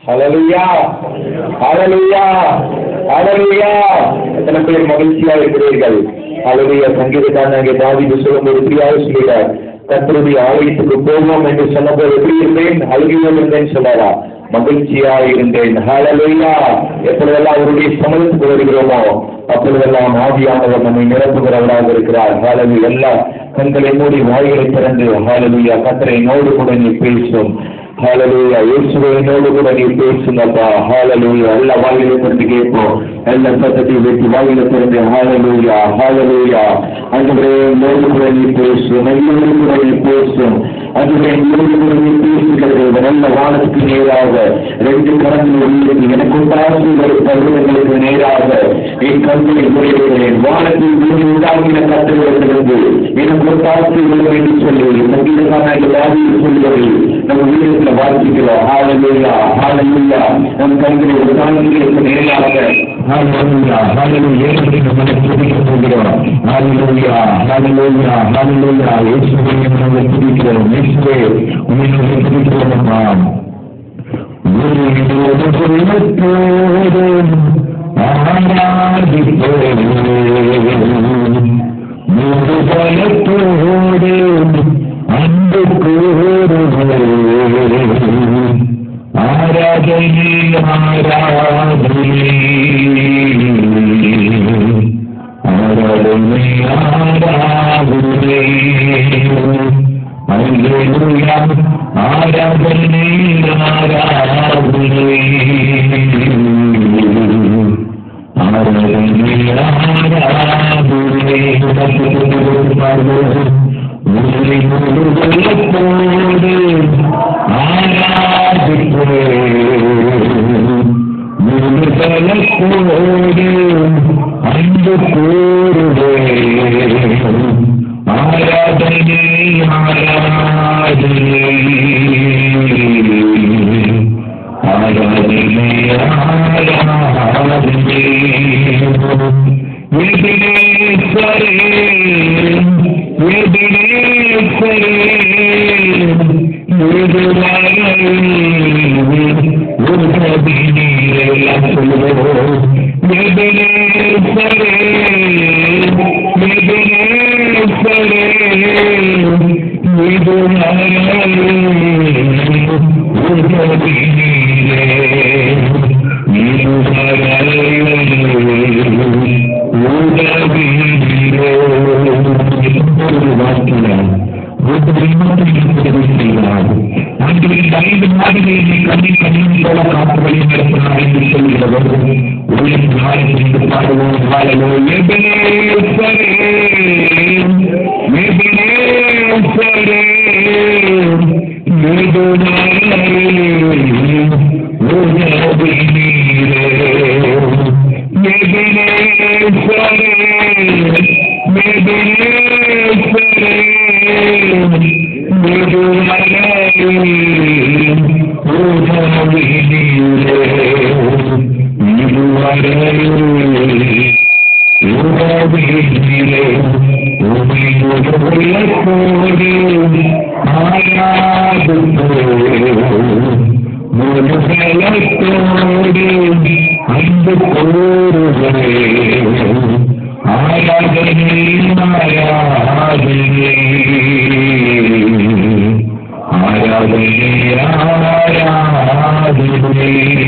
ஹalleluya ஹalleluya ஹalleluya எத்தனை பேர் மகிழ்ச்சியா இருக்கிறீர்கள் ஹalleluya சங்கீதக்காரனாகிய தாவீது சொல்லும்போது பிரியாக சொல்கிறார் கர்த்தருடைய ஆலயத்துக்கு போவோம் என்று சொன்னபோது எப்படி இருந்தேன் அழுகியோடு இருந்தேன் சொல்லலா மகிழ்ச்சியா இருந்தேன் ஹalleluya எப்பொழுதெல்லாம் அவருடைய சமயத்துக்கு வருகிறோமோ அப்பொழுதெல்லாம் ஆவியானவர் நம்மை நிரப்புகிறவராக இருக்கிறார் ஹalleluya எல்லா கண்களை மூடி வாய்களை திறந்து ஹalleluya கர்த்தரை என்னோடு கூட நீ பேசும் ஹalleluya இயேசுவே என்னோடு கூட நீ பேசுங்கப்பா ஹalleluya எல்லா வாயிலை திறந்து கேட்போம் எல்லா சத்தத்தையும் வெட்டி வாயிலை திறந்து ஹalleluya ஹalleluya அன்றுவரே என்னோடு கூட நீ பேசும் என்னோடு கூட நீ பேசும் அன்றுவரே என்னோடு கூட நீ பேசுகிறது நல்ல வானத்துக்கு நேராக ரெண்டு கரங்கள் உள்ளது எனக்கு உண்டாசி வரும் பருவங்களுக்கு நேராக என் கண்களை முறையிடுகிறேன் வானத்தில் பூமி உண்டாகின கட்டுகளிலிருந்து எனக்கு உண்டாசி வரும் என்று சொல்லி சங்கீதக்காரனாக வாதியில் சொல்லுவது நம்ம வீரத்தில் வாசிக்கிறோம் ஹாலலூயா ஹாலலூயா நம் கண்களை உண்டாகிகளுக்கு நேராக ஹாலலூயா ஹாலலூயா ஏற்படி நம்ம துதிக்க போகிறோம் ஹாலலூயா ஹாலலூயா ஹாலலூயா இயேசுவை நம்ம துதிக்கிறோம் இயேசுவே உண்மை நம்ம துதிக்கிறோம் அம்மா முருகலத்தோடு அன்பு கூறுவே ஆராதனை ஆராதனை ஆராதனை ஆராதனை அல்லேலூயா ஆராதனை ஆராதனை ஆராதனை ஆராதனை உங்களை முழுவதோடு முழுதலத்தோடு அன்பு கூறுவே ஆராதனை ஆராதனை ஆராதனை ஆராதனை எதிரேஸ்வரே எதிரேஸ்வரே எதிராக சொல்லுவோம் எதிரேஸ்வரே எதிரேஸ்வரே ஐந்து மாதிரியை கண்ணி கண்ணின் போல காத்து வழி நடத்தினார் என்று சொல்கிறவர் உலகின் நாயகன் பாடுவோம் வாழலோ எபனேஸ்வரே எபனேஸ்வரே முழுகலத்தோடு அன்பு கூறுகிறே ஆராதனை ஆராதனை ஆராதனை ஆராதனை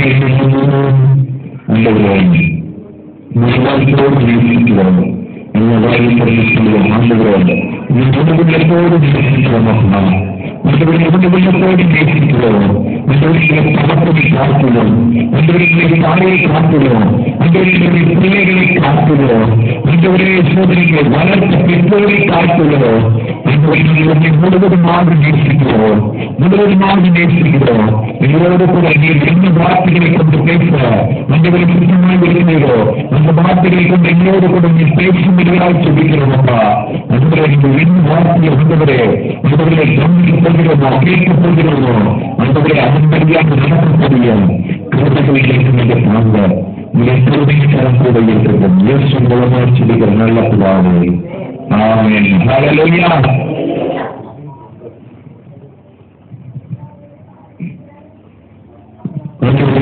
அண்டவரே நிர்வாகிகளோடு நேசிக்கிறோம் நிர்வாகிக்கிறோம் ஆண்டுகிறோம் நீ குடும்பத்தோடு நேசிக்கிறோம் அம்மா மற்றவர்கள் குடும்பத்தோடு நேசிக்கிறோம் மற்றவர்களை பணத்தை காத்துகிறோம் மற்றவர்களை தாயை காத்துகிறோம் மற்றவர்களுடைய பிள்ளைகளை காத்துகிறோம் மற்றவர்களை சோதனைகளை வளர்த்த பெற்றோரை காத்துகிறோம் மற்றவர்களை முழுவதுமாக நேசிக்கிறோம் முழுவதுமாக நேசிக்கிறோம் இதோடு கூட நீர் என்ன வார்த்தைகளை கொண்டு பேச மற்றவர்களுக்கு சுத்தமாக இருக்கிறீரோ அந்த வார்த்தைகளை கொண்டு என்னோடு கூட நீ பேசும்படியாக சொல்லிக்கிறோம் அப்பா அதுவரை நீங்கள் என்ன வார்த்தையை வந்தவரே மற்றவர்களை கவனிக்கப் போகிறோமோ கேட்கப் போகிறோமோ மற்றவர்களை அதன்படியாக நடக்கக்கூடிய கிருபைகளை நீங்கள் தாங்க உங்களை கிருபைக்காரன் கூட இருக்கிறோம் இயேசு மூலமாக சொல்லுகிற நல்ல பிதாவே ஆமென் ஹalleluya கொஞ்சம்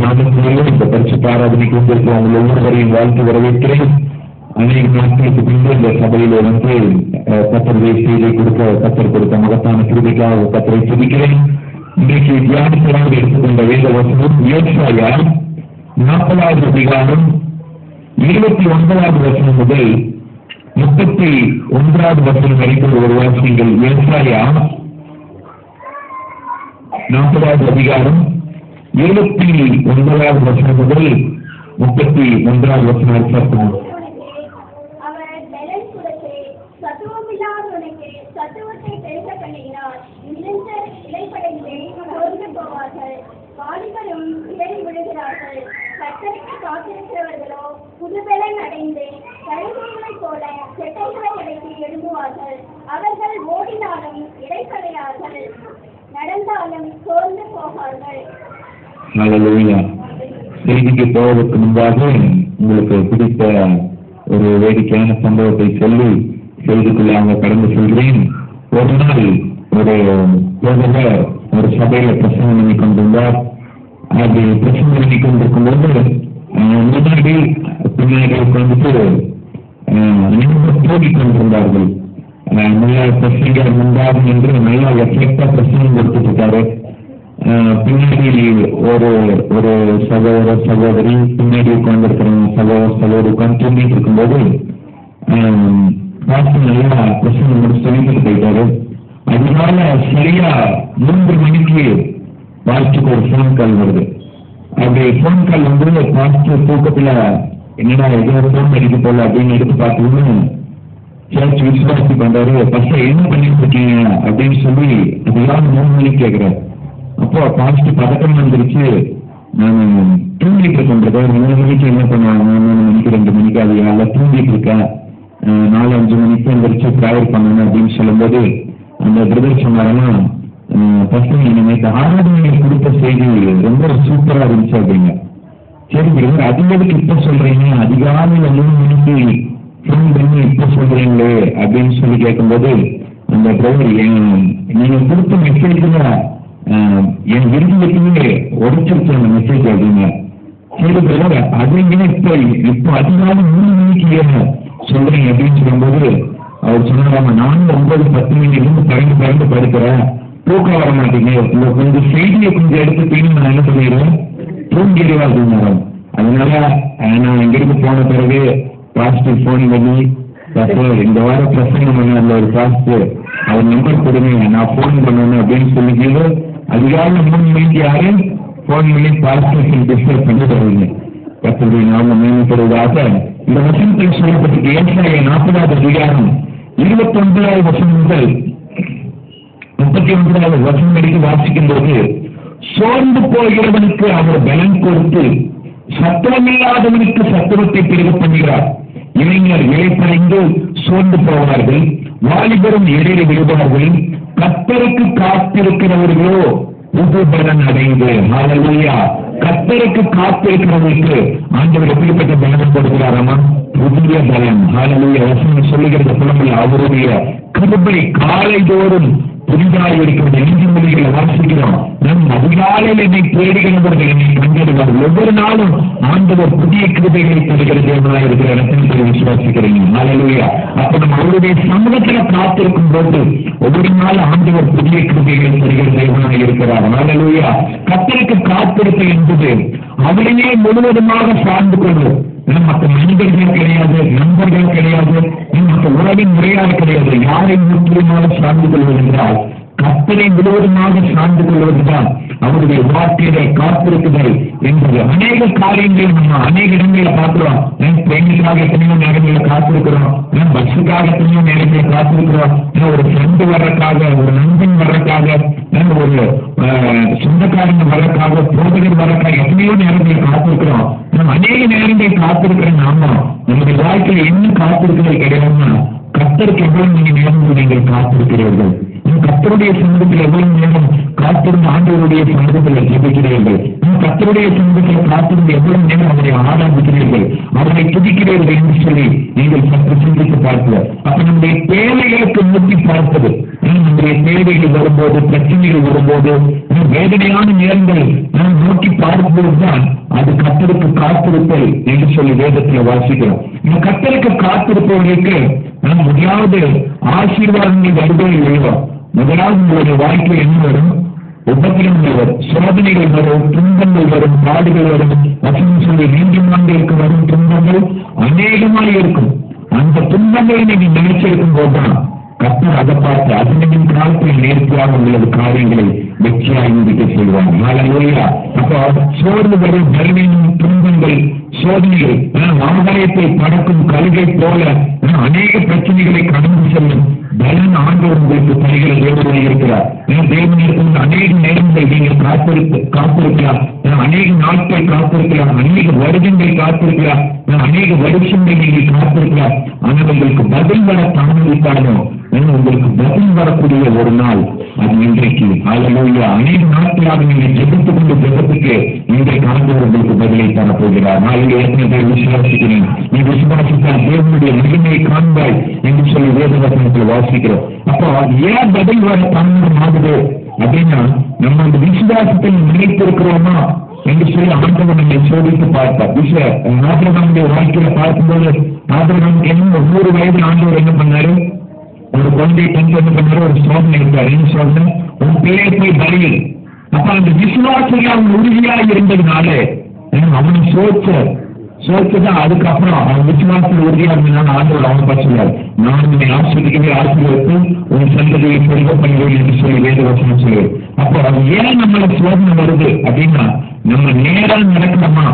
நாமத்திலே இந்த பரிசுத்த ஆராதனைக்கு வந்திருக்கிற உங்கள் ஒவ்வொருவரையும் வாழ்த்து வரவேற்கிறேன் அநேக நாட்களுக்கு பின்பு இந்த சபையில வந்து அஹ், கத்தருடைய செய்தியை கொடுக்க கத்தர் கொடுத்த மகத்தான கிருபிக்காக கத்தரை துதிக்கிறேன் இன்றைக்கு தியானத்திலாக எடுத்துக்கொண்ட வேத வசனம் விவசாயா நாற்பதாவது அதிகாரம் இருபத்தி ஒன்பதாவது வசனம் முதல் முப்பத்தி ஒன்றாவது வசனம் வரைக்கும் ஒரு வாசியங்கள் விவசாயா நாற்பதாவது அதிகாரம் இருபத்தி ஒன்பதாவது வசனம் முதல் முப்பத்தி ஒன்றாவது வசனம் வரை பார்க்கணும் அவர் பெலன் கொடுத்து சத்துவமில்லாதவனுக்கு சத்துவத்தை பெருக பண்ணினார் இளைஞர் இலைப்படைந்து சோர்ந்து போவார்கள் வாலிபரும் இடறி விழுகிறார்கள் கத்தருக்கு காத்திருக்கிறவர்களோ புதுபெலன் அடைந்து கழுதைகளைப் போல செட்டைகளை அடைத்து எழும்புவார்கள் அவர்கள் ஓடினாலும் இடைப்படையார்கள் நடந்தாலும் சோர்ந்து போவார்கள் ஹalleluya செய்திக்கு போவதற்கு முன்பாக உங்களுக்கு பிடித்த ஒரு வேடிக்கையான சம்பவத்தை சொல்லி செய்திக்குள்ளாக கடந்து செல்கிறேன் ஒரு நாள் ஒரு போதகர் ஒரு சபையில பிரசங்கம் பண்ணி கொண்டிருந்தார் அது பிரசங்கம் பண்ணி கொண்டிருக்கும் போது அஹ், முன்னாடி பின்னாடி உட்கார்ந்துட்டு அஹ், தோடிக் கொண்டிருந்தார்கள் அஹ், நல்லா பிரசங்கர் முன்பாக நின்று நல்லா எஃபெக்டா பிரசங்கம் கொடுத்துட்டு இருக்காரு ஆஹ் பின்னாடி ஒரு ஒரு சகோதர சகோதரி பின்னாடி உட்கார்ந்துருக்கிற சகோதர சகோதரி உட்கார்ந்து தூங்கிட்டு இருக்கும்போது ஆஹ் பார்த்து நல்லா பிரச்சனை முடிச்சு சொல்லிட்டு போயிட்டாரு அதனால சரியா மூன்று மணிக்கு பாஸ்டுக்கு ஒரு ஃபோன் கால் வருது அப்படி ஃபோன் கால் வந்து பாஸ்ட் தூக்கத்துல என்னடா ஏதோ ஃபோன் அடிக்க போல அப்படின்னு எடுத்து பார்த்தோம்னு சர்ச் விசுவாசி பண்றாரு பசங்க என்ன பண்ணிட்டு இருக்கீங்க அப்படின்னு சொல்லி அதெல்லாம் மூணு மணிக்கு கேட்கிறாரு அப்போ பாஸ்ட் பதட்டம் வந்துருச்சு நான் தூங்கிட்டு இருக்கேன் மூணு மணிக்கு என்ன பண்ணுவாங்க மூணு மணிக்கு ரெண்டு மணிக்கு அது எல்லாம் தூங்கிட்டு இருக்கேன் அஹ் நாலு அஞ்சு மணிக்கு எந்திரிச்சு ட்ராவல் பண்ணணும் அப்படின்னு சொல்லும்போது அந்த பிரதர் சொன்னாருன்னா அஹ் பசங்க இனிமேட்டு ஆராதனை கொடுத்த செய்தி ரொம்ப சூப்பரா இருந்துச்சு அப்படிங்க சரி பிரதர் அது எதுக்கு இப்ப சொல்றீங்க அதிகாலையில மூணு மணிக்கு ஃபோன் பண்ணி இப்ப சொல்றீங்களே அப்படின்னு சொல்லி கேட்கும்போது அந்த பிரதர் நீங்க கொடுத்த மெசேஜ்ல என் விருதுலயே உடைச்சிருச்சு அந்த மெசேஜ் அப்படிங்க சரி பிரதர் அது ஏன் இப்ப இப்போ அதிகாலை மூணு மணிக்கு ஏன் சொல்றீங்க அப்படின்னு சொல்லும்போது அவர் சொன்னாராம நானும் ஒன்பது பத்து மணில இருந்து பறந்து பறந்து படுக்கிறேன் தூக்கம் வர மாட்டேங்க உங்க கொஞ்சம் செய்தியை கொஞ்சம் எடுத்துட்டீங்கன்னு நான் என்ன பண்ணிடுவேன் தூங்கிடுவா அப்படின்னாராம் அதனால அஹ், நான் இங்கிருந்து போன பிறகு பாஸ்டர் ஃபோன் பண்ணி டாக்டர் இந்த வாரம் பிரசங்கம் பண்ண அந்த ஒரு பாஸ்டர் அவர் நம்பர் கொடுங்க நான் ஃபோன் பண்ணணும் அப்படின்னு சொல்லிட்டு அதிகாலை மூணு மணிக்கு யாரு ஃபோன் பண்ணி பாஸ்டர் டிஸ்டர்ப் பண்ணி தருவீங்க கத்தருடைய நாம மேம்படுவதாக இந்த வசனத்தில் சொல்லப்பட்டிருக்க ஏற்கனவே நாற்பதாவது அதிகாரம் இருபத்தி ஒன்பதாவது வசனம் முதல் முப்பத்தி ஒன்பதாவது வசனம் வரைக்கும் வாசிக்கும் போது சோர்ந்து போகிறவனுக்கு அவர் பலன் கொடுத்து சத்துவமில்லாதவனுக்கு சத்துவத்தை பெருக பண்ணுகிறார் இளைஞர் இழைப்படைந்து சோர்ந்து போவார்கள் வாலிபரும் இடையில விடுவார்கள் கத்தருக்கு காத்திருக்கிறவர்களோ புது பலன் அடைந்து ஹalleluya கத்தருக்கு காத்திருக்கிறவர்களுக்கு ஆண்டவர் எப்படிப்பட்ட பலன் கொடுக்கிறாராமா புதிய பலன் ஹalleluya வசனம் சொல்லுகிறது புலம்பில் அவருடைய கிருபை காலைதோறும் புதிதாக இருக்கிறது எஞ்சி மொழிகளை வாசிக்கிறோம் நம் அதிகாலையில் என்னை தேடுகிறவர்கள் என்னை கண்டிடுவார்கள் ஒவ்வொரு நாளும் ஆண்டவர் புதிய கிருபைகளை தருகிற தேவனாக இருக்கிற இடத்தில் சொல்லி விசுவாசிக்கிறீங்க ஹalleluya அப்ப நம்ம அவருடைய சமூகத்துல காத்திருக்கும் போது ஒவ்வொரு நாள் ஆண்டவர் புதிய கிருபைகளை தருகிற தேவனாக இருக்கிறார் ஹalleluya கத்தருக்கு காத்திருப்பு என்பது அவரையே முழுவதுமாக சார்ந்து கொள்வோம் நமக்கு மனிதர்கள் கிடையாது நண்பர்கள் கிடையாது நமக்கு உறவின் முறையாக கிடையாது யாரை முற்றிலுமாக சார்ந்து கொள்வது என்றால் கத்தனை முழுவதுமாக சார்ந்து கொள்வதுதான் அவருடைய வார்த்தையில காத்திருக்குதல் என்பது அநேக காரியங்களை நம்ம அநேக இடங்களில் பார்க்கிறோம் நம் ட்ரெயினுக்காக எத்தனையோ நேரங்களை காத்திருக்கிறோம் நம் பஸ்ஸுக்காக எத்தனையோ நேரங்களை காத்திருக்கிறோம் நம்ம ஒரு ஃப்ரெண்டு வர்றதுக்காக ஒரு நண்பன் வர்றதுக்காக நம்ம ஒரு அஹ், சொந்தக்காரங்க வர்றதுக்காக போதகர் வர்றதுக்காக எத்தனையோ நேரங்களை காத்திருக்கிறோம் நம்ம அநேக நேரங்கள் காத்திருக்கிற நாம நம்முடைய வாழ்க்கையில என்ன காத்திருக்கிறது கிடையாதுன்னா கத்தருக்கு எவ்வளவு நீங்க நேரம் நீங்கள் காத்திருக்கிறீர்கள் நீ கத்தருடைய சமூகத்தில் எவ்வளவு நேரம் காத்திருந்த ஆண்டவருடைய சமூகத்தில் ஜெபிக்கிறீர்கள் நீ கத்தருடைய சமூகத்தில் காத்திருந்த எவ்வளவு நேரம் அவரை ஆராதிக்கிறீர்கள் அவரை துதிக்கிறீர்கள் என்று சொல்லி நீங்கள் சற்று சிந்தித்து பார்க்கிறோம் அப்ப நம்முடைய தேவைகளுக்கு நோக்கி பார்ப்பது நம்முடைய தேவைகள் வரும்போது பிரச்சனைகள் வரும்போது நம் வேதனையான நேரங்களை நாம் நோக்கி பார்ப்பதுதான் அது கத்தருக்கு காத்திருப்பல் என்று சொல்லி வேதத்தில் வாசிக்கிறோம் இந்த கத்தருக்கு காத்திருப்பவர்களுக்கு நாம் முதலாவது ஆசீர்வாதங்கள் வருதோ இல்லையோ முதலாவது உங்களுடைய வாழ்க்கையில் என்ன வரும் உபத்திரங்கள் வரும் சோதனைகள் வரும் துன்பங்கள் வரும் பாடுகள் வரும் வசனம் சொல்லி நீதிமன்றங்களுக்கு வரும் துன்பங்கள் அநேகமாக இருக்கும் அந்த துன்பங்களை நீங்க நினைச்சிருக்கும் போதுதான் கத்தர் அதை பார்த்து அதினின் காலத்தில் நேர்த்தியாக உள்ளது காரியங்களை வெற்றியாக இருக்க செய்வார் நாளையா அப்போ சோர்ந்து வரும் பலவீனம் துன்பங்கள் சோதனைகள் ஆதாயத்தை பறக்கும் கழுகை போல அநேக பிரச்சனைகளை கடந்து செல்லும் பலன் ஆண்டவர் உங்களுக்கு பணிகளை தேவனாக இருக்கிறார் தேவன் இருக்கும் அநேக நேரங்கள் நீங்கள் காத்திருக்க காத்திருக்கலாம் அநேக நாட்கள் காத்திருக்கலாம் அநேக வருடங்கள் காத்திருக்கலாம் அநேக வருஷங்கள் நீங்கள் காத்திருக்கலாம் ஆனால் உங்களுக்கு பதில் வர தாமதித்தாலும் உங்களுக்கு பதில் வரக்கூடிய ஒரு நாள் அது இன்றைக்கு அழகா அநேக நாட்களாக நீங்கள் ஜெபித்துக் கொண்டு ஜெபத்துக்கு இன்றைக்கு ஆண்டவர் உங்களுக்கு பதிலை தரப்போகிறார் நாளைக்கு எத்தனை பேர் விசுவாசிக்கிறேன் நீ விசுவாசித்தால் தேவனுடைய மகிமையை காண்பாய் என்று சொல்லி வேதவசனத்தில் வாசிக்கிறோம் அப்போ ஏன் பதில் வர தாமதம் ஆகுது அப்படின்னா நம்ம அந்த விசுவாசத்தில் நினைத்திருக்கிறோமா என்று சொல்லி ஆண்டவர் நம்மை சோதித்து பார்த்தார் விஷ ஆபிரகாமுடைய வாழ்க்கையில பார்க்கும்போது ஆபிரகாமுக்கு என்ன ஒவ்வொரு வயது ஆண்டவர் என்ன பண்ணாரு ஒரு குழந்தை கொண்டு வந்து பண்ணாரு ஒரு சோதனை இருந்தார் என்ன சோதனை உன் பிள்ளையை போய் பலியில் அப்ப அந்த விசுவாசத்தில் அவன் உறுதியா இருந்ததுனால அவனை சோச்ச சோத்துதான் அதுக்கப்புறம் அவன் விசுவாசத்தில் உறுதியா இருந்ததுனால ஆண்டவர் அவன் பச்சுள்ளார் நான் உன்னை ஆசிரியர்களே ஆசிரியருக்கு உன் சந்ததியை பெருக பண்ணுவேன் என்று சொல்லி வேத வசனம் சொல்லுவேன் அப்போ அது ஏன் நம்மள சோதனை வருது அப்படின்னா நம்ம நேரா நடக்கணுமா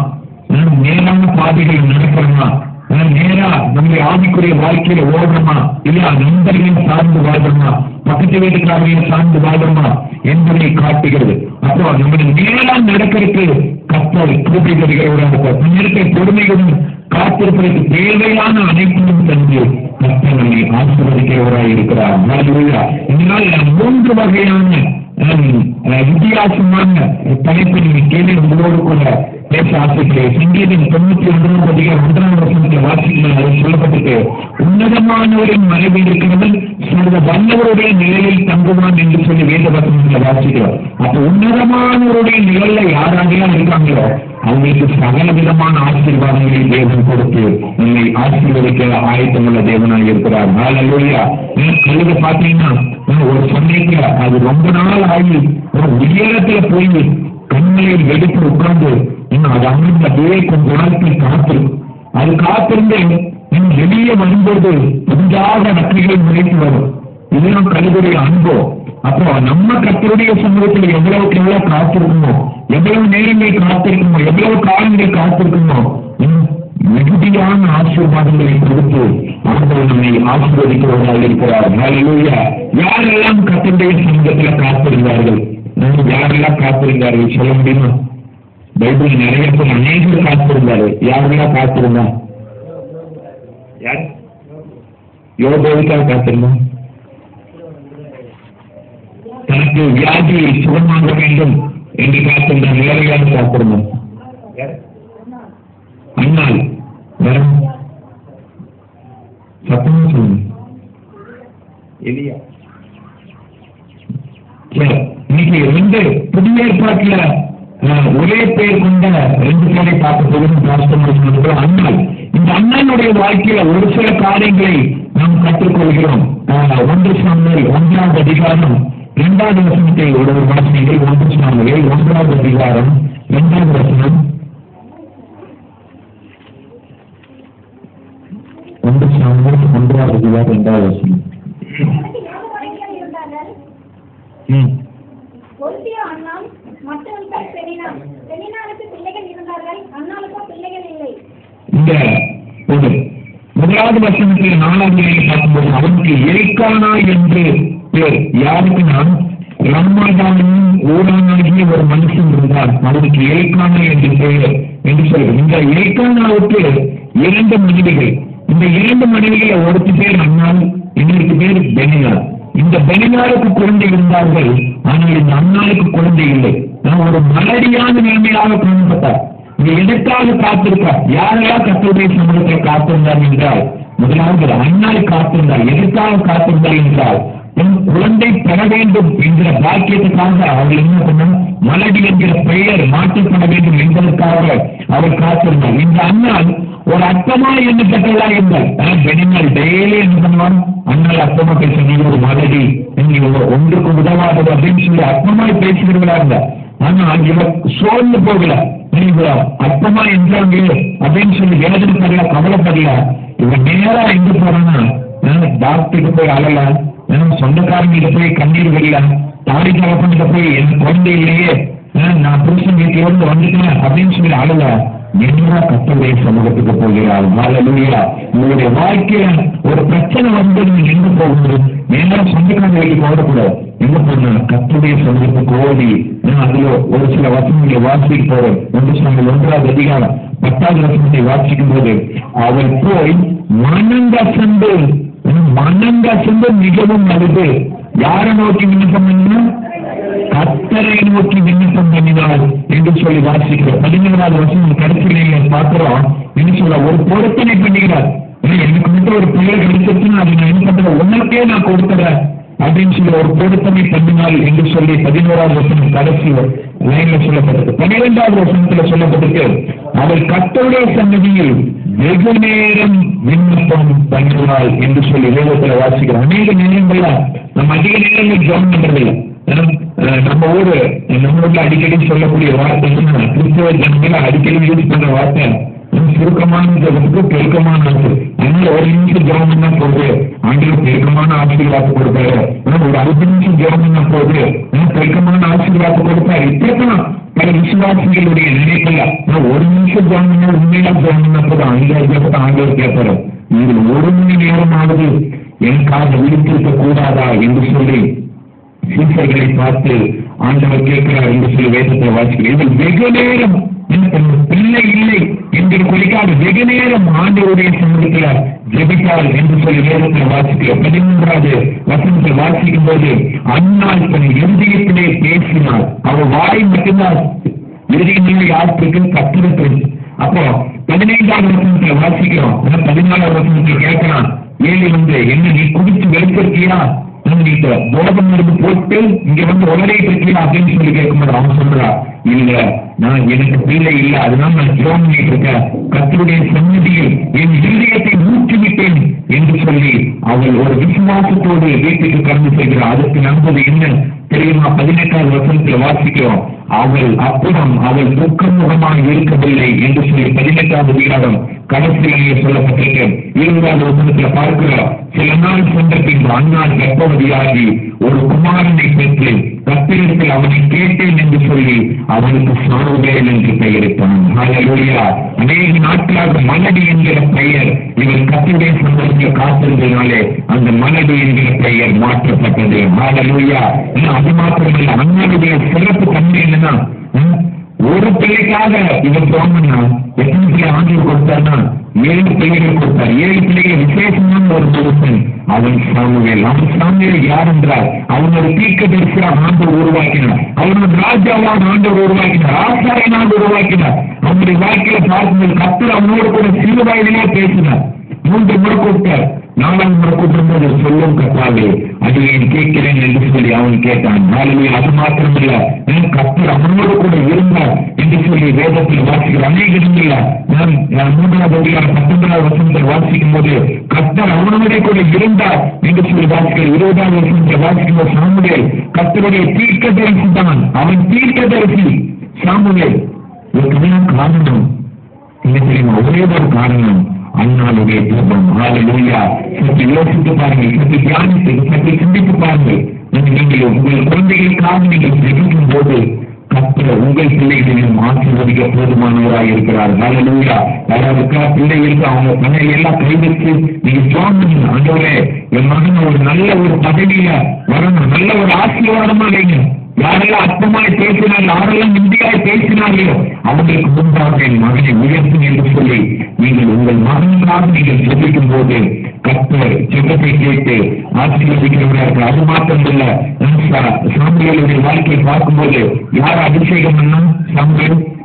நேரான பாதைகள் நடக்கிறோமா நேரா நம்முடைய ஆவிக்குரிய வாழ்க்கையில ஓடுறோமா இல்ல நண்பர்களையும் சார்ந்து வாழ்றோமா பக்கத்து வீட்டுக்காரையும் சார்ந்து வாழ்றோமா என்பதை காட்டுகிறது அப்போ நம்முடைய நேரா நடக்கிறதுக்கு கத்தல் கிருபை தருகிறவராக இருப்பார் நேரத்தை பொறுமைகளும் காத்திருப்பதற்கு தேவையான அனைத்தையும் தந்து கத்தல் நம்மை ஆசீர்வதிக்கிறவராக இருக்கிறார் ஹalleluya. இதனால் நாம் மூன்று வகையான ஹம், வித்தியாசமான தலைப்பை நீங்க கேள்வி உங்களோடு கூட பேச ஆசைக்கிறேன் சங்கீதம் தொண்ணூத்தி ஒன்றாம் அதிகாரம் ஒன்றாம் வருஷத்துல வாசிக்கலாம் அது சொல்லப்பட்டிருக்கு உன்னதமானவரின் மனைவி இருக்கிறவன் சர்வ வல்லவருடைய நிலையில் தங்குவான் என்று சொல்லி வேத வசனத்துல வாசிக்கிறோம் அப்ப உன்னதமானவருடைய நிலையில யாராக இருக்காங்களோ அவங்களுக்கு சகல விதமான ஆசீர்வாதங்களை தேவன் கொடுத்து நம்மை ஆசீர்வதிக்க ஆயத்தமுள்ள தேவனாக இருக்கிறார் ஹalleluya கழுத பாத்தீங்கன்னா ஒரு சமயத்துல அது ரொம்ப நாள் ஆகி ஒரு உயரத்துல போய் கண்ணில் வெடித்து உட்கார்ந்து இன்னும் அது அங்கிருந்து அப்படியே கொஞ்ச நாட்கள் காத்திருக்கும் அது காத்திருந்து இன்னும் வெளியே வரும்போது புதிதாக நன்மைகள் முறைத்து வரும் இதுதான் கழுதுடைய அன்பம் அப்போ நம்ம கத்தருடைய சமூகத்தில் எவ்வளவுக்கு எவ்வளவு காத்திருக்குமோ எவ்வளவு நேரங்கள் காத்திருக்குமோ எவ்வளவு காலங்கள் காத்திருக்குமோ இன்னும் மிகுதியான ஆசீர்வாதங்களை கொடுத்து ஆண்டவர் நம்மை ஆசீர்வதிக்கிறவர்களாக இருக்கிறார் ஹalleluya யாரெல்லாம் கத்தருடைய சமூகத்தில் காத்திருந்தார்கள் நம்ம யாரெல்லாம் காத்திருந்தார்கள் சொல்ல முடியுமா பைபிள் நிறைய பேர் அநேகர் காத்திருந்தாரு யாரெல்லாம் காத்திருந்தா யார் யோகோவுக்காக காத்திருந்தா தனக்கு வியாதியை சுகமாக வேண்டும் என்று காத்திருந்த வேலையாக காத்திருந்தோம் அண்ணால் வரும் சத்தமா சொல்லுங்க எலியா சரி, இன்னைக்கு ரெண்டு புதிய ஏற்பாட்டுல அஹ், ஒரே பேர் கொண்ட ரெண்டு பேரை பார்க்க போதும் பாஸ்டர் அண்ணால் இந்த அண்ணனுடைய வாழ்க்கையில ஒரு சில காரியங்களை நாம் கற்றுக்கொள்கிறோம் அஹ், ஒன்று சாமுவேல் ஒன்றாவது அதிகாரம் இரண்டாவது வசனத்தை ஒரு ஒரு வாசனைகள் ஒன்று சாமுவேல் ஒன்றாவது அதிகாரம் இரண்டாவது வசனம் ஒன்று சாமுவேல் ஒன்றாவது அதிகாரம் இரண்டாவது வசனம் எனக்கு ஏழு மனைவியர் இருந்தார்கள் ம் ஒருத்தியோ அண்ணாம் மற்றவன் பேர் பெரினான் பெரினானுக்கு பிள்ளைகள் இருந்தார்கள் அண்ணாளுக்கோ பிள்ளைகள் இல்லை இந்த ஒரு முதலாவது வசனத்தில் நாலாம் நிலையை பார்க்கும்போது அவனுக்கு எல்கானா என்று பேர் யாருக்கு நான் ரம்மாதானும் ஊரானாகிய ஒரு மனுஷன் இருந்தார் அவனுக்கு எல்கானா என்று பெயர் என்று சொல்கிறேன் இந்த எல்கானாவுக்கு இரண்டு மனைவிகள் இந்த இரண்டு மனைவிகளை ஒருத்தி பேர் அண்ணால் இன்னொரு பேர் பெனியார் இந்த பெனியாருக்கு குழந்தை இருந்தார்கள் ஆனால் இந்த அண்ணாளுக்கு குழந்தை இல்லை நான் ஒரு மலடியான நிலைமையாக காணப்பட்டார் இது எதற்காக காத்திருக்கார் யாரெல்லாம் கத்தருடைய சமூகத்தில் காத்திருந்தார் என்றால் முதலாவது அண்ணாள் காத்திருந்தார் எதற்காக எதற்காக காத்திருந்தார் என்றால் உன் குழந்தை பெற வேண்டும் என்கிற பாக்கியத்துக்காக அவள் என்ன பண்ணார் மலடி என்கிற பெயர் மாற்றப்பட வேண்டும் என்பதற்காக அவள் காத்திருந்தார் இந்த அண்ணால் ஒரு அர்த்தமா எண்ணப்பட்டதா இருந்தார் பெண்ணினால் டெய்லி என்ன பண்ணுவான் அண்ணால் அர்த்தமா பேசுறது ஒரு மலடி நீங்க ஒன்றுக்கு உதவாதது அப்படின்னு சொல்லி அர்த்தமாய் பேசுகிறவர்களா இருந்தார் ஆனா இவர் சோர்ந்து போகல நீங்க அர்த்தமா என்றாங்க அப்படின்னு சொல்லி வேதனை படல கவலைப்படல இவன் நேரா எங்க போறான்னா டாக்டருக்கு போய் அழல சொந்தக்காரங்கிட்ட போய் கண்ணீர் வரல தாடி கலப்பன்கிட்ட போய் என் குழந்தை இல்லையே நான் புருஷன் வீட்டில இருந்து வந்துட்டேன் அப்படின்னு சொல்லி அழல நேரா கத்தருடைய சமூகத்துக்கு போகிறார் ஹalleluya உங்களுடைய வாழ்க்கையில ஒரு பிரச்சனை வந்து நீங்க எங்க போகணும் நேரா சொந்தக்காரங்க வீட்டுக்கு ஓடக்கூடாது எங்க போகணும் கத்தருடைய சமூகத்துக்கு ஓடி அதுல ஒரு சில வசனங்களை வாசிக்க போறோம் ஒன்று சொன்ன ஒன்றாவது அதிகாரம் பத்தாவது வசனத்தை வாசிக்கும் போது அவள் போய் மனங்கசந்து மனங்கசந்து மிகவும் அழுது யாரை நோக்கி விண்ணப்பம் பண்ணணும் கத்தரை நோக்கி விண்ணப்பம் பண்ணினார் என்று சொல்லி வாசிக்கிறோம் பதினேழாவது வருஷம் கடைசியில பார்க்கிறோம் என்ன சொல்ல ஒரு பொருத்தனை பண்ணுகிறார் எனக்கு மட்டும் ஒரு பிள்ளை கிடைச்சிருச்சுன்னா அது நான் என்ன பண்றேன் உனக்கே நான் கொடுத்துறேன் அப்படின்னு சொல்லி ஒரு பொருத்தனை பண்ணினால் என்று சொல்லி பதினோராவது வருஷம் கடைசி லைன்ல சொல்லப்பட்டது பன்னிரெண்டாவது வருஷத்துல சொல்லப்பட்டிருக்கு அவள் கத்தருடைய சன்னதியில் வெகு நேரம் விண்ணப்பம் பண்ணுவாள் என்று சொல்லி வேதத்துல வாசிக்கிறோம் அநேக நேரங்கள்ல நம்ம அதிக நேரங்கள் ஜோம் பண்றதில்லை நம்ம ஊரு நம்ம ஊர்ல அடிக்கடி சொல்லக்கூடிய வார்த்தை என்ன கிறிஸ்தவ ஜனங்கள அடிக்கடி யூஸ் பண்ற வார்த்தை சுருக்கமான ஜபத்துக்கு பெருக்கமான ஆசை அதனால ஒரு நிமிஷம் ஜெபம் பண்ணா போகுது ஆண்டில் பெருக்கமான ஆசீர்வாதம் கொடுப்பாரு ஒரு அஞ்சு நிமிஷம் ஜெபம் பண்ணா போகுது பெருக்கமான ஆசீர்வாதம் கொடுப்பாரு இப்படிதான் பல விசுவாசிகளுடைய நினைக்கல ஒரு நிமிஷம் ஜெபம் பண்ணா உண்மையா ஜெபம் பண்ணா போதும் ஐந்தாயிரம் ஜபத்தை ஆண்டவர் கேட்பாரு நீங்கள் ஒரு மணி நேரமாவது எனக்காக விழித்திருக்க கூடாதா என்று சொல்லி சீசர்களை பார்த்து ஆண்டவர் கேட்கிறார் என்று சொல்லி வேதத்தை வாசிக்கிறேன் இது வெகு நேரம் பிள்ளை இல்லை என்று குறிக்காது வெகு நேரம் ஆண்டவருடைய சமூகத்தில் ஜெபித்தாள் என்று சொல்லி வேதத்தில் வாசிக்கிறோம் பதிமூன்றாவது வசனத்தை வாசிக்கும் போது அண்ணாள் தன் இருதயத்திலே பேசினாள் அவள் வாய் மட்டும்தான் இறுதியில் யாருக்கு கத்திரத்தில் அப்போ பதினைந்தாவது வசனத்துல வாசிக்கிறோம் பதினாலாவது வசனத்துல கேட்கலாம் ஏழு வந்து என்ன நீ குடிச்சு வெளுத்திருக்கியா நீங்க போதம் இருந்து போட்டு இங்க வந்து உடனே இருக்கியா அப்படின்னு சொல்லி கேட்கும்போது அவன் சொல்றா இல்ல நான் எனக்கு பிள்ளை இல்ல அதனால நான் ஜோம் பண்ணிட்டு இருக்கேன் கத்தருடைய சன்னதியில் என் இருதயத்தை ஊற்றி விட்டேன் என்று சொல்லி அவள் ஒரு விசுவாசத்தோடு வீட்டுக்கு கடந்து செல்கிறார் அதற்கு நம்பது என்ன தெரியுமா பதினெட்டாவது வசனத்தில் வாசிக்கிறோம் அவள் அப்புறம் அவள் துக்கமுகமாக இருக்கவில்லை என்று சொல்லி பதினெட்டாவது அதிகாரம் கடைசியிலேயே சொல்லப்பட்டிருக்கு இருபதாவது வசனத்தில் பார்க்கிறோம் சில நாள் சென்ற பின்பு அண்ணாள் கர்ப்பவதியாகி ஒரு குமாரனை பெற்று கத்திரத்தில் அவனை கேட்டேன் என்று சொல்லி அவனுக்கு சாருவேல் என்று பெயரிட்டான் ஹalleluya அநேக நாட்களாக மலடி என்கிற பெயர் இவர் கத்திரை சந்தர்ப்பத்தில் காத்திருந்ததினாலே அந்த மலடி என்கிற பெயர் மாற்றப்பட்டது ஹalleluya அது மாத்திரமல்ல அண்ணனுடைய சிறப்பு தன்மை என்னன்னா ஒரு பிள்ளைக்காக இவர் தோணுனா எத்தனை பிள்ளை ஆண்டு கொடுத்தார்னா ஏழு பிள்ளைகள் கொடுத்தார் ஏழு பிள்ளைகள் விசேஷமான ஒரு மனுஷன் அவன் சாமுவேல் அவன் சாமுவேல் யார் என்றால் அவன் ஒரு தீர்க்க தரிசியா ஆண்டு உருவாக்கினார் அவன் ஒரு ராஜாவான் ஆண்டு உருவாக்கினார் ஆசாரியன் ஆண்டு உருவாக்கினார் அவனுடைய வாழ்க்கையில பார்க்கும்போது கத்தர் அவனோடு கூட சிறு வயதிலே பேசினார் மூன்று முறை கூப்பிட்டார் நாலாம் முறை கூப்பிடும்போது சொல்லும் கத்தாவே அது ஏன் கேட்கிறேன் என்று சொல்லி அவன் கேட்டான் நாளிலே அது மாத்திரமில்ல நான் கத்தர் அவனோடு கூட இருந்தார் என்று சொல்லி வேதத்தில் வாசிக்கிற அநேக இடங்கள்ல நான் நான் மூன்றாவது அதிகாரம் பத்தொன்பதாவது வசனத்தில் வாசிக்கும் போது கத்தர் அவனோட கூட இருந்தார் என்று சொல்லி வாசிக்கிற இருபதாவது வசனத்தில் வாசிக்கும் போது சாமுவேல் கத்தருடைய தீர்க்க தரிசி தான் அவன் தீர்க்க தரிசி சாமுவேல் இதுக்கு காரணம் என்ன தெரியுமா ஒரே ஒரு காரணம் அண்ணாளுடைய ஜபம் ஹalleluya சற்று யோசித்து பாருங்கள் சற்று தியானித்து சற்று சிந்தித்து பாருங்கள் நீங்கள் உங்கள் குழந்தைகளுக்காக நீங்கள் ஜெபிக்கும் போது கத்திர உங்கள் பிள்ளைகளையும் ஆசீர்வதிக்க போதுமானவராக இருக்கிறார் ஹalleluya யாராவது பிள்ளைகளுக்கு அவங்க பிள்ளைகள் எல்லாம் கைவிட்டு நீங்க ஜோம் பண்ணுங்க ஆண்டவரே என் மகன் ஒரு நல்ல ஒரு பதவியில வரணும் நல்ல ஒரு ஆசீர்வாதமா வைங்க யாரெல்லாம் அற்பமாய் பேசினார்கள் யாரெல்லாம் இந்தியாய் பேசினார்களோ அவங்களுக்கு முன்பாக என் மகனை உயர்த்தும் என்று சொல்லி நீங்கள் உங்கள் மகனுக்காக நீங்கள் ஜெபிக்கும் போது கத்தர் ஜெபத்தை கேட்டு ஆசீர்வதிக்கிறவர்கள் அது மாத்திரமல்ல சாமியலுடைய வாழ்க்கையை பார்க்கும்போது யார் அபிஷேகம் பண்ணா சாமியல்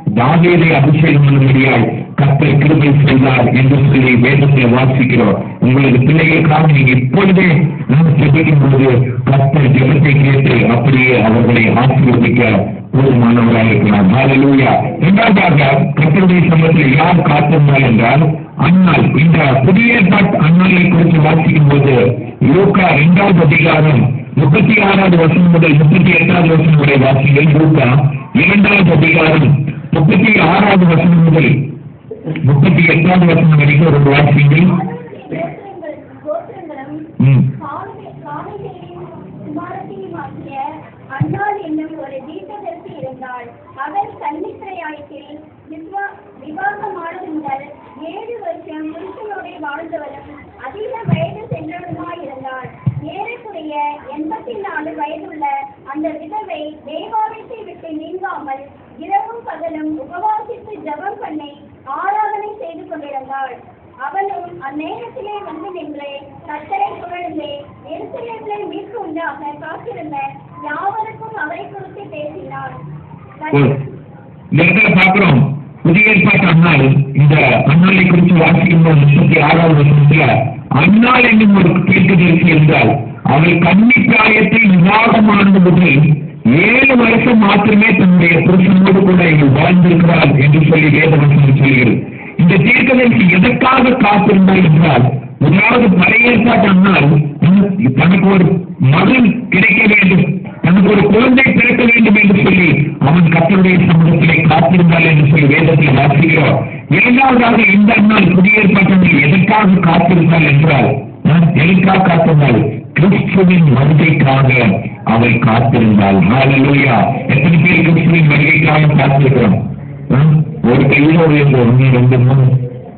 தாவீதை அபிஷேகம் பண்ணும்படியாய் கர்த்தர் கிருபை செய்தார் என்று சொல்லி வேதத்தில் வாசிக்கிறோம் உங்களது பிள்ளைகளுக்காக நீங்க இப்பொழுதே நாம் ஜெபிக்கும் போது கர்த்தர் ஜெபத்தை கேட்டு அப்படியே அவர்களை ஆசீர்வதிக்க போதுமானவராக இருக்கிறார் ஹalleluya இரண்டாவதாக கர்த்தருடைய சமூகத்தில் யார் காத்திருந்தால் என்றால் அண்ணால் இந்த புதிய ஏற்பாட்டு அண்ணாலை குறித்து வாசிக்கும் போது லூக்கா இரண்டாவது அதிகாரம் முப்பத்தி ஆறாவது வருஷம் முதல் முப்பத்தி எட்டாவது வருஷம் வரை வாசிங்கள் லூக்கா இரண்டாவது அதிகாரம் முப்பத்தி ஆறாவது வருஷம் முதல் முப்பத்தி எட்டாவது வருஷம் வரைக்கும் ஒரு வாசிங்கள் கோத்திரங்கள் கோத்திரங்களும் ம். காலை- காலைகளின் குமாரத்தியுமாகிய அன்னாள் என்னும் ஒரு தீர்க்கதரிசி இருந்தாள் அவள் கன்னித்திரையாயத்தில் விஸ்வா விவாகமானது முதல் ஏழு வருஷம் புருஷனோட வாழ்ந்தவளும் அதிக வயது சென்றவளுமாய் இருந்தாள் ஏறக்குறைய எண்பத்தி நாலு வயதுள்ள அந்த விதவை தேவாலயத்தை விட்டு நீங்காமல் இரவும் பகலும் உபவாசித்து ஜெபம் பண்ணி ஆராதனை செய்து கொண்டிருந்தாள் அவளும் அந்நேரத்திலே வந்து நின்று கத்தரை புகழ்ந்து எருசலேமிலே மீட்பு உண்டாக காத்திருந்த யாவருக்கும் அவரை குறித்து பேசினாள் ஒரு- இந்த இடத்துல பார்க்கிறோம் புதிய ஏற்பாட்டு அண்ணாள் இந்த அண்ணாளை குறித்து வாசிக்கும் போது முப்பத்தி ஆறாவது வருஷத்துல அண்ணாள் என்னும் ஒரு தீர்க்கதரிசி என்றால் அவள் கன்னி பிராயத்தை விவாகமானது முதல் ஏழு வருஷம் மாத்திரமே தன்னுடைய புருஷனோடு கூட இவள் வாழ்ந்திருக்கிறாள் என்று சொல்லி வேதவசனம் சொல்கிறது இந்த தீர்க்கதரிசி எதற்காக காத்திருந்தாள் என்றால் முதலாவது பழைய ஏற்பாட்டு அண்ணால் தனக்கு ஒரு மகன் கிடைக்க வேண்டும் தனக்கு ஒரு குழந்தை பிறக்க வேண்டும் என்று சொல்லி அவன் கத்தருடைய சமூகத்திலே காத்திருந்தாள் என்று சொல்லி வேதத்தில் வாசிக்கிறோம் இரண்டாவதாக இந்த அண்ணால் புதிய ஏற்பாட்டில் எதற்காக காத்திருந்தாள் என்றால் நான் எதற்காக காத்திருந்தாள் கிறிஸ்துவின் வருகைக்காக அவள் காத்திருந்தாள் ஹalleluya எத்தனை பேர் கிறிஸ்துவின் வருகைக்காக காத்திருக்கிறோம் ஆ? ஒரு கையில் ஒரு ஒன்று ரெண்டு மூணு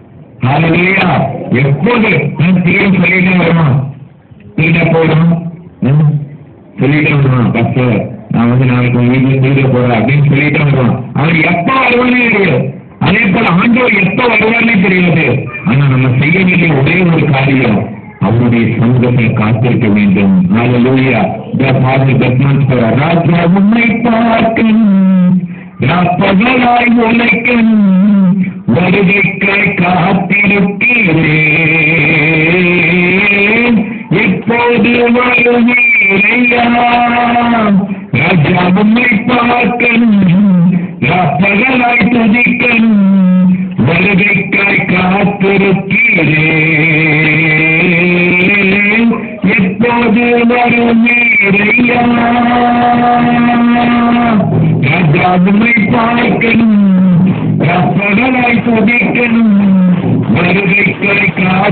ஹalleluya எப்போது நான் திரும்ப சொல்லிட்டே வரணும் திருட போயிடும் சொல்லிட்டே வருவான் பஸ் நான் வந்து நாளைக்கு உங்க வீட்டுல திருட போறேன் அப்படின்னு சொல்லிட்டே வருவான் அவர் எப்ப வருவானே தெரியாது அதே போல ஆண்டவர் எப்ப வருவானே தெரியாது ஆனா நம்ம செய்ய வேண்டிய ஒரே ஒரு காரியம் அவருடைய சமூகத்தை காத்திருக்க வேண்டும் ஹalleluya the father does not for ராஜா உன்னை பார்க்கும் ராப்பகலாய் உழைக்கும் வருகைக்காய் காத்திருக்கிறேன் எப்போது வருவீரையா ராஜா உன்னை பார்க்கணும் ராப்பகலாய் துதிக்கணும் வருகைக்காய் காத்திருக்கிறேன் எப்போது வருவீரையா ராஜா உன்னை பார்க்கணும் ராப்பகலாய் துதிக்கணும் வருகைக்காய்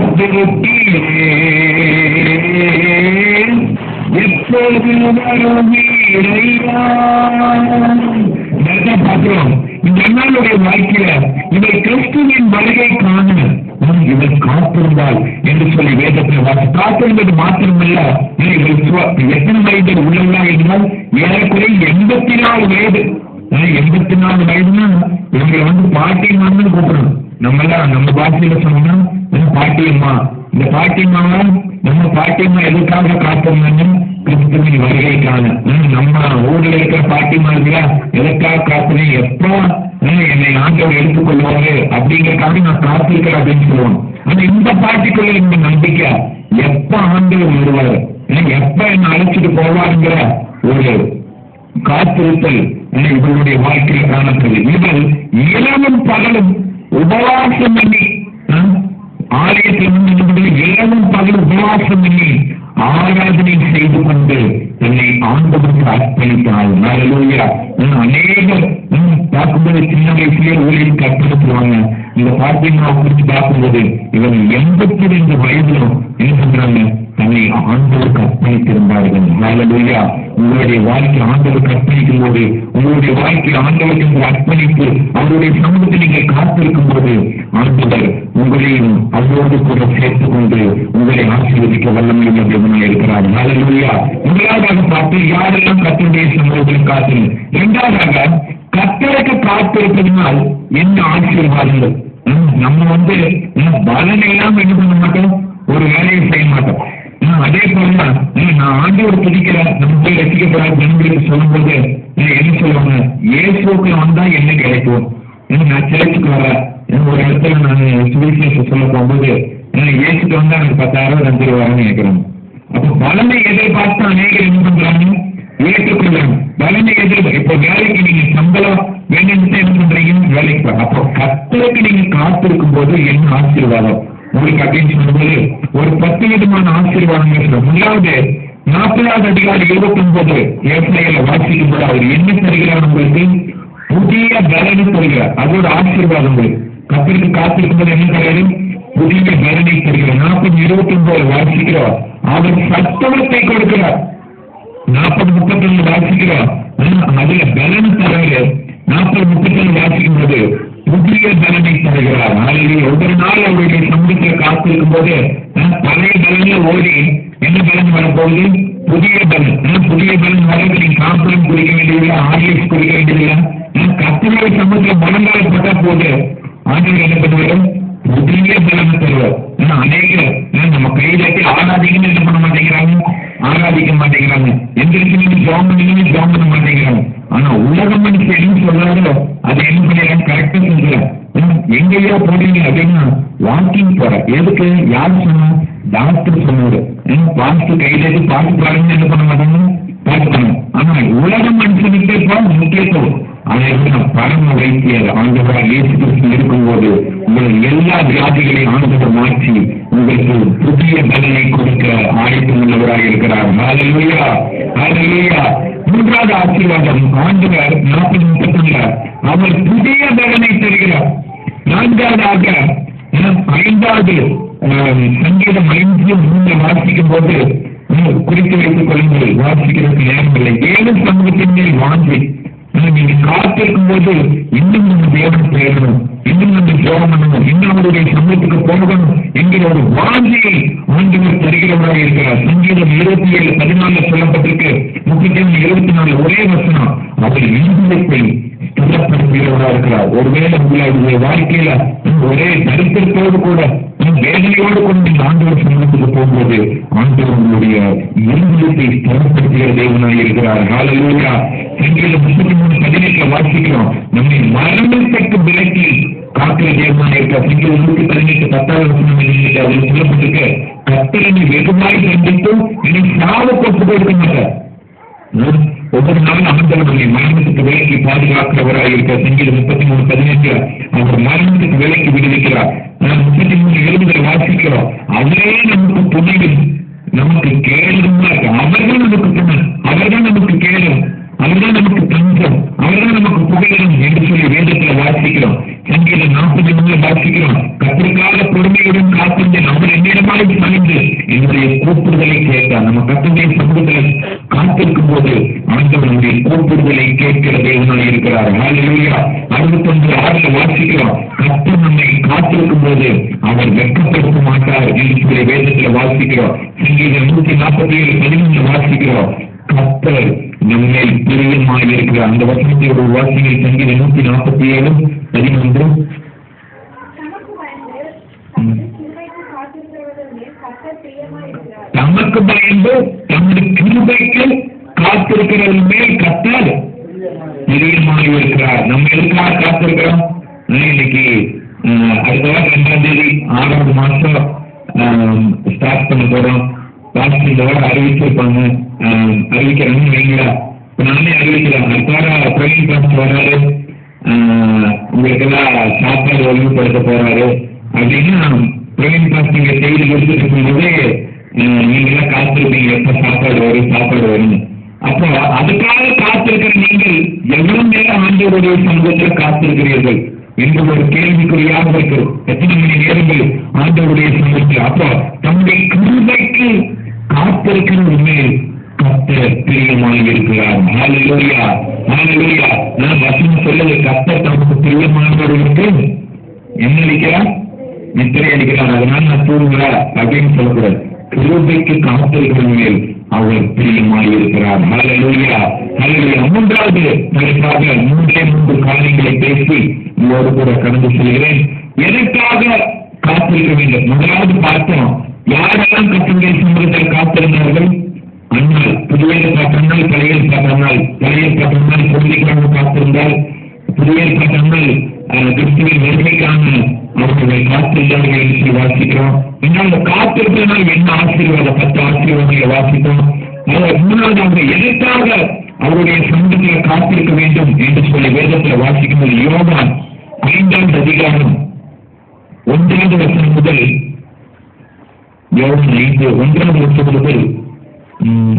காத்திருக்கிறேன் எப்போது வருவீரையா நல்லா பார்க்கிறோம் இந்த அண்ணாளுடைய வாழ்க்கையில இவர் கிறிஸ்துவின் வருகை காண உம், இவர் காத்திருந்தாள் என்று சொல்லி வேதத்தில் வாசி காத்திருந்தது மாத்திரமல்ல இவர்கள் சுவ- எத்தனை வயது உள்ளவர்களா என்றால் ஏறக்குறைய எண்பத்தி நாலு வயது ஆனா, எண்பத்தி நாலு வயதுனா இவங்களை வந்து பாட்டியம்மான்னு கூப்பிடணும் நம்ம எல்லாம் நம்ம பாஷையில சொன்னோம்னா நம்ம பாட்டியம்மா இந்த பாட்டியம்மாவை நம்ம பாட்டியம்மா எதுக்காக காத்திருந்தாங்க கிறிஸ்துவின் வருகைக்கான ஹம், நம்ம ஊர்ல இருக்கிற பாட்டியம்மா இல்லையா எதற்காக காத்துறேன் எப்போ ஹம், என்னை ஆண்டவர் எடுத்துக்கொள்வாரு அப்படிங்கறதுக்காக நான் காத்திருக்கிறேன் அப்படின்னு சொல்லுவோம் ஆனா இந்த பாட்டிக்குள்ள இந்த நம்பிக்கை எப்ப ஆண்டவர் வருவாரு ஹம், எப்ப என்ன அழைச்சிட்டு போவாருங்கிற ஒரு காத்திருத்தல் இவர்களுடைய வாழ்க்கையில் காணப்படுது இவள் இரவும் பகலும் உபவாசம் பண்ணி ஆ, ஆலயத்தில் வந்து நின்று இரவும் பகலும் உபவாசம் பண்ணி ஆராதனை செய்து கொண்டு தன்னை ஆண்டவருக்கு அர்ப்பணித்தாள் நல்லூயா அநேகர் ம், பார்க்கும்போது சின்ன வயசுலேயே ஊழியர் கற்படுத்துவாங்க இந்த பாட்டியம்மா குறித்து பார்க்கும்போது இவங்க எண்பத்தி ரெண்டு வயதிலும் என்ன சொல்றாங்க தன்னை ஆண்டவருக்கு அர்ப்பணித்திருந்தார்கள் ஹalleluya உங்களுடைய வாழ்க்கை ஆண்டவருக்கு அர்ப்பணிக்கும் போது உங்களுடைய வாழ்க்கை ஆண்டவருக்கு என்று அர்ப்பணித்து அவருடைய சமூகத்தில் நீங்கள் காத்திருக்கும் போது ஆண்டவர் உங்களையும் அவரோடு கூட சேர்த்துக் கொண்டு உங்களை ஆசீர்வதிக்க வல்லமையுள்ள தேவனாய் இருக்கிறார் ஹalleluya முதலாவதாக பார்த்து யாரெல்லாம் கத்தருடைய சமூகத்தில் காத்து இரண்டாவதாக கத்தருக்கு காத்திருப்பதனால் என்ன ஆசீர்வாதங்கள் ம், நம்ம வந்து ம், பலன் இல்லாம என்ன பண்ண மாட்டோம் ஒரு வேலையை செய்ய மாட்டோம் ம், அதே போல ம், நான் ஆண்டவர் துதிக்கிறேன் நம்ம போய் ரசிக்கப்படாத ஜனங்களுக்கு சொல்லும்போது ம், என்ன சொல்லுவாங்க இயேசுக்கு வந்தா என்ன கிடைக்கும் ஏன்னா நான் சேர்ச்சுக்கு வரேன் எனக்கு ஒரு இடத்துல நான் சுவிசேஷம் சொல்ல போகும்போது எனக்கு ஏசுக்கு வந்தா எனக்கு பத்தாயிரம் ரூபாய் தந்துருவாருன்னு கேட்கிறோம் அப்போ பலனை எதிர்பார்த்து அநேகர் என்ன பண்றாங்க ஏற்றுக்கொள்றாங்க பலனை எதிர்ப்பு இப்போ வேலைக்கு நீங்க சம்பளம் வேணும்னு என்ன பண்றீங்க வேலைக்கு போ- அப்போ கத்தருக்கு நீங்க காத்திருக்கும் போது என்ன ஆசீர்வாதம் உங்களுக்கு அப்படின்னு சொல்லும்போது ஒரு பத்து விதமான ஆசீர்வாதங்கள் சொல்றோம் முதலாவது நாற்பதாவது அதிகாரி இருபத்தி ஒன்பது ஏப்ரல வாசிக்கும் போது அவர் என்ன தருகிறார் உங்களுக்கு புதிய பலனை தருகிறார் அதோட ஆசீர்வாதம் உங்களுக்கு கத்திற்கு காத்திருக்கும் போது என்ன தருகிறாரு புதிய பலனை தருகிறார் நாற்பது இருபத்தி ஒன்பது வாசிக்கிறோம் அவர் சத்துவத்தை கொடுக்கிறார் நாற்பது முப்பத்தொன்னு வாசிக்கிறோம் ஆனா, அதுல பலன் தரவில்லை நாற்பது முப்பத்தொன்னு வாசிக்கும் போது புதிய பலனை தருகிறார் நாளைக்கு ஒவ்வொரு நாள் அவருடைய சமூகத்தில் காத்திருக்கும் போது ஆஹ், பழைய பலன்ல ஓடி என்ன பலன் வரப்போகுது புதிய பலன் ஆஹ், புதிய பலன் வரது நீங்க காம்பளம் குடிக்க வேண்டியதில்லை ஆர்லிஸ் குடிக்க வேண்டியதில்லை கத்திரை சமூகத்தில் முழங்காலப்பட்ட போது ஆண்டவர் என்ன பண்ணுவாரு புதிய பலன் தருவார் ஆனா அநேக ஆஹ், நம்ம கையில ஆராதிக்கணும் என்ன பண்ண மாட்டேங்கிறாங்க ஆராதிக்க மாட்டேங்கிறாங்க எந்திரிச்சு நீங்க ஜாம் பண்ணீங்கன்னு ஜாம் பண்ண மாட்டேங்கிறாங்க ஆனா உலக மனுஷன் என்ன சொல்றாரோ அதை என்ன பண்ணிடுறாங்க கரெக்டா செஞ்சுறாங்க எங்கேயோ போறீங்க அப்படின்னா வாக்கிங் போற எதுக்கு யார் சொன்னா டாக்டர் சொன்னாரு பாஸ்ட் கையில இருந்து பாட்டு பாருங்க என்ன பண்ண மாட்டாங்க பாட்டு பண்ணுங்க ஆனா உலக மனுஷனுக்கு இப்போ முக்கியத்துவம் ஆனால் பரம வைத்தியர் ஆண்டவராக இயேசு கிறிஸ்து இருக்கும்போது உங்கள் எல்லா வியாதிகளையும் ஆண்டவர் மாற்றி உங்களுக்கு புதிய பலனை கொடுக்க ஆயத்தம் உள்ளவராக இருக்கிறார் ஹalleluya ஹalleluya மூன்றாவது ஆசீர்வாதம் ஆண்டவர் நாற்பது முப்பத்தொன்னுல அவர் புதிய பலனை தருகிறார் நான்காவதாக அஹ், ஐந்தாவது அஹ், சங்கீதம் ஐந்து மூன்று வாசிக்கும் போது அஹ், குறித்து வைத்துக் கொள்ளுங்கள் வாசிக்கிறதுக்கு நேரம் இல்லை ஏழு சமூகத்தின் மேல் வாங்கி ஆனா நீங்க காத்திருக்கும் போது இன்னும் நம்ம தேவன் தேடணும் இன்னும் நம்ம ஜோகம் பண்ணணும் இன்னும் அவருடைய சமூகத்துக்கு போகணும் என்கிற ஒரு வாஞ்சியை ஆண்டவர் தருகிறவராக இருக்கிறார் சங்கீதம் இருபத்தி ஏழு பதினாலுல சொல்லப்பட்டிருக்கு முப்பத்தி ஒன்று இருபத்தி நாலு ஒரே வசனம் அவர் இன்பத்தை ஸ்திரப்படுத்துகிறவராக இருக்கிறார் ஒருவேளை உங்களுடைய வாழ்க்கையில ஒரே தரித்திரத்தோடு கூட வேதனையோடு கொண்டு நீங்க ஆண்டவர் சமூகத்துக்கு போகும்போது ஆண்டவர் உங்களுடைய இருதயத்தை ஸ்திரப்படுத்துகிற தேவனாய் இருக்கிறார் ஹalleluya சங்கீதம் முப்பத்தி மூணு பதினெட்டுல வாசிக்கிறோம் நம்மை மரணத்துக்கு விலக்கி காக்கிற தேவனாய் இருக்க சங்கீதம் நூத்தி பதினெட்டு பத்தாவது வசனம் எழுதிட்டு அதில் சொல்லப்பட்டிருக்கு கத்தரனை வெகுமாய் கண்டித்து இனி சாவுக்கு ஒப்பு கொடுக்க மாட்டார் ஹம், ஒவ்வொரு நாளும் அமர்ந்தவர் நம்மை மரணத்துக்கு விலக்கி பாதுகாக்கிறவராக இருக்க சங்கீதம் முப்பத்தி மூணு பதினெட்டு அவர் மரணத்துக்கு விலக்கி விடுவிக்கிறார் நாம் முப்பத்தி மூணு எழுபதுல வாசிக்கிறோம் அவரே நமக்கு துணையும் நமக்கு கேளுமா இருக்கு அவர்தான் நமக்கு துணை அவர்தான் நமக்கு கேளும் அவர்தான் நமக்கு தஞ்சம் அவர்தான் நமக்கு புகழிடம் என்று சொல்லி வேதத்துல வாசிக்கிறோம் சங்கீதம் நாற்பத்தி மூணுல வாசிக்கிறோம் கத்திற்காக பொறுமையுடன் காத்திருந்து நம்ம என்னிடமாக பணிந்து என்னுடைய கூப்பிடுதலை கேட்டார் நம்ம கத்தனுடைய சமூகத்தில் காத்திருக்கும் போது ஆண்டவர் நம்முடைய கூப்பிடுதலை கேட்கிற தேவனாக இருக்கிறார் ஹalleluya அறுபத்தொன்பது ஆறுல வாசிக்கிறோம் கத்தர் நம்மை காத்திருக்கும் போது அவர் வெட்கப்படுத்த மாட்டார் என்று சொல்லி வேதத்துல வாசிக்கிறோம் சங்கீதம் நூத்தி நாற்பத்தி ஏழு பதினொன்று வாசிக்கிறோம் கத்தர் நம்மை பிரியமாய் இருக்கிற அந்த வசனத்தை ஒரு வாசிகள் சங்கீதம் நூத்தி நாற்பத்தி ஏழு பதினொன்று தமக்கு பயந்து தமது கிருபைக்கு காத்திருக்கிறவர்கள் மேல் கர்த்தர் பிரியமாயிருக்கிறார். தமக்கு பயந்து தம்முடைய கிருபைக்கு காத்திருக்கிறவர்கள் மேல் கத்தர் பிரியமாய் இருக்கிறார் நம்ம எதுக்காக காத்திருக்கிறோம் ஆஹ் இன்னைக்கு ஆஹ் அடுத்த வாரம் ரெண்டாம் தேதி ஆறாவது மாசம் ஸ்டார்ட் பண்ண போறோம் லாஸ்ட் இந்த வாரம் அறிவிச்சிருப்பாங்க ஆஹ் அறிவிக்கிறாங்கன்னு வைங்களா இப்ப நானே அறிவிக்கிறேன் அடுத்த வாரம் பிரவீன் பாஸ்டர் வராரு ஆஹ் உங்களுக்கெல்லாம் சாப்பாடு ஒழுங்குபடுத்த போறாரு அப்படின்னா பிரவீன் பாஸ்டர் நீங்க செய்தி கொடுத்துட்டு இருக்கும்போது ஆஹ் நீங்களாம் காத்திருப்பீங்க எப்ப சாப்பாடு வரும் சாப்பாடு வரும்னு அப்போ அதுக்காக காத்திருக்கிற நீங்கள் எவ்வளவு நேரம் ஆண்டவருடைய சமூகத்தில் காத்திருக்கிறீர்கள் என்று ஒரு கேள்விக்குறியாக இருக்கிறோம் எத்தனை மணி நேரங்கள் ஆண்டவருடைய சமூகத்தில் அப்போ தம்முடைய கிருபைக்கு காத்திருக்கிற மேல் கத்தர் பிரியமாக இருக்கிறார் ஹalleluya ஹalleluya நான் வசனம் சொல்லுது கத்தர் தமக்கு பிரியமானவர்களுக்கு என்ன அளிக்கிறார் நித்திரை அளிக்கிறார் அதனால நான் தூங்குகிறார் அப்படின்னு சொல்லக்கூடாது கிருபைக்கு காத்திருக்கிற மேல் அவர் பிரியமாய் இருக்கிறார் ஹalleluya ஹalleluya மூன்றாவது தலைப்பாக மூன்றே மூன்று காரியங்களை பேசி உங்களோடு கூட கடந்து செல்கிறேன் எதற்காக காத்திருக்க வேண்டும் முதலாவது பார்த்தோம் யாரெல்லாம் கத்துடைய சம்பளத்தில் காத்திருந்தார்கள் அண்ணால் புதிய காத்தனால் பழைய காத்தனால் பழைய காத்தனால் கொள்ளிக்கிழமை காத்திருந்தால் புதிய காத்தனால் அஹ், கிறிஸ்துவின் வருகைக்கான அவர்கள் காத்திருந்தார்கள் என்று சொல்லி வாசிக்கிறோம் இன்னும் அந்த காத்திருப்பதனால் என்ன ஆசீர்வாதம் பத்து ஆசீர்வாதங்களை வாசித்தோம் அவர் மூணாவது அவங்க எதற்காக அவருடைய சந்தத்தில் காத்திருக்க வேண்டும் என்று சொல்லி வேதத்தில் வாசிக்கும்போது யோகான் ஐந்தாவது அதிகாரம் ஒன்றாவது வசனம் முதல் யோகான் ஐந்து ஒன்றாவது வசனம் முதல் ம்,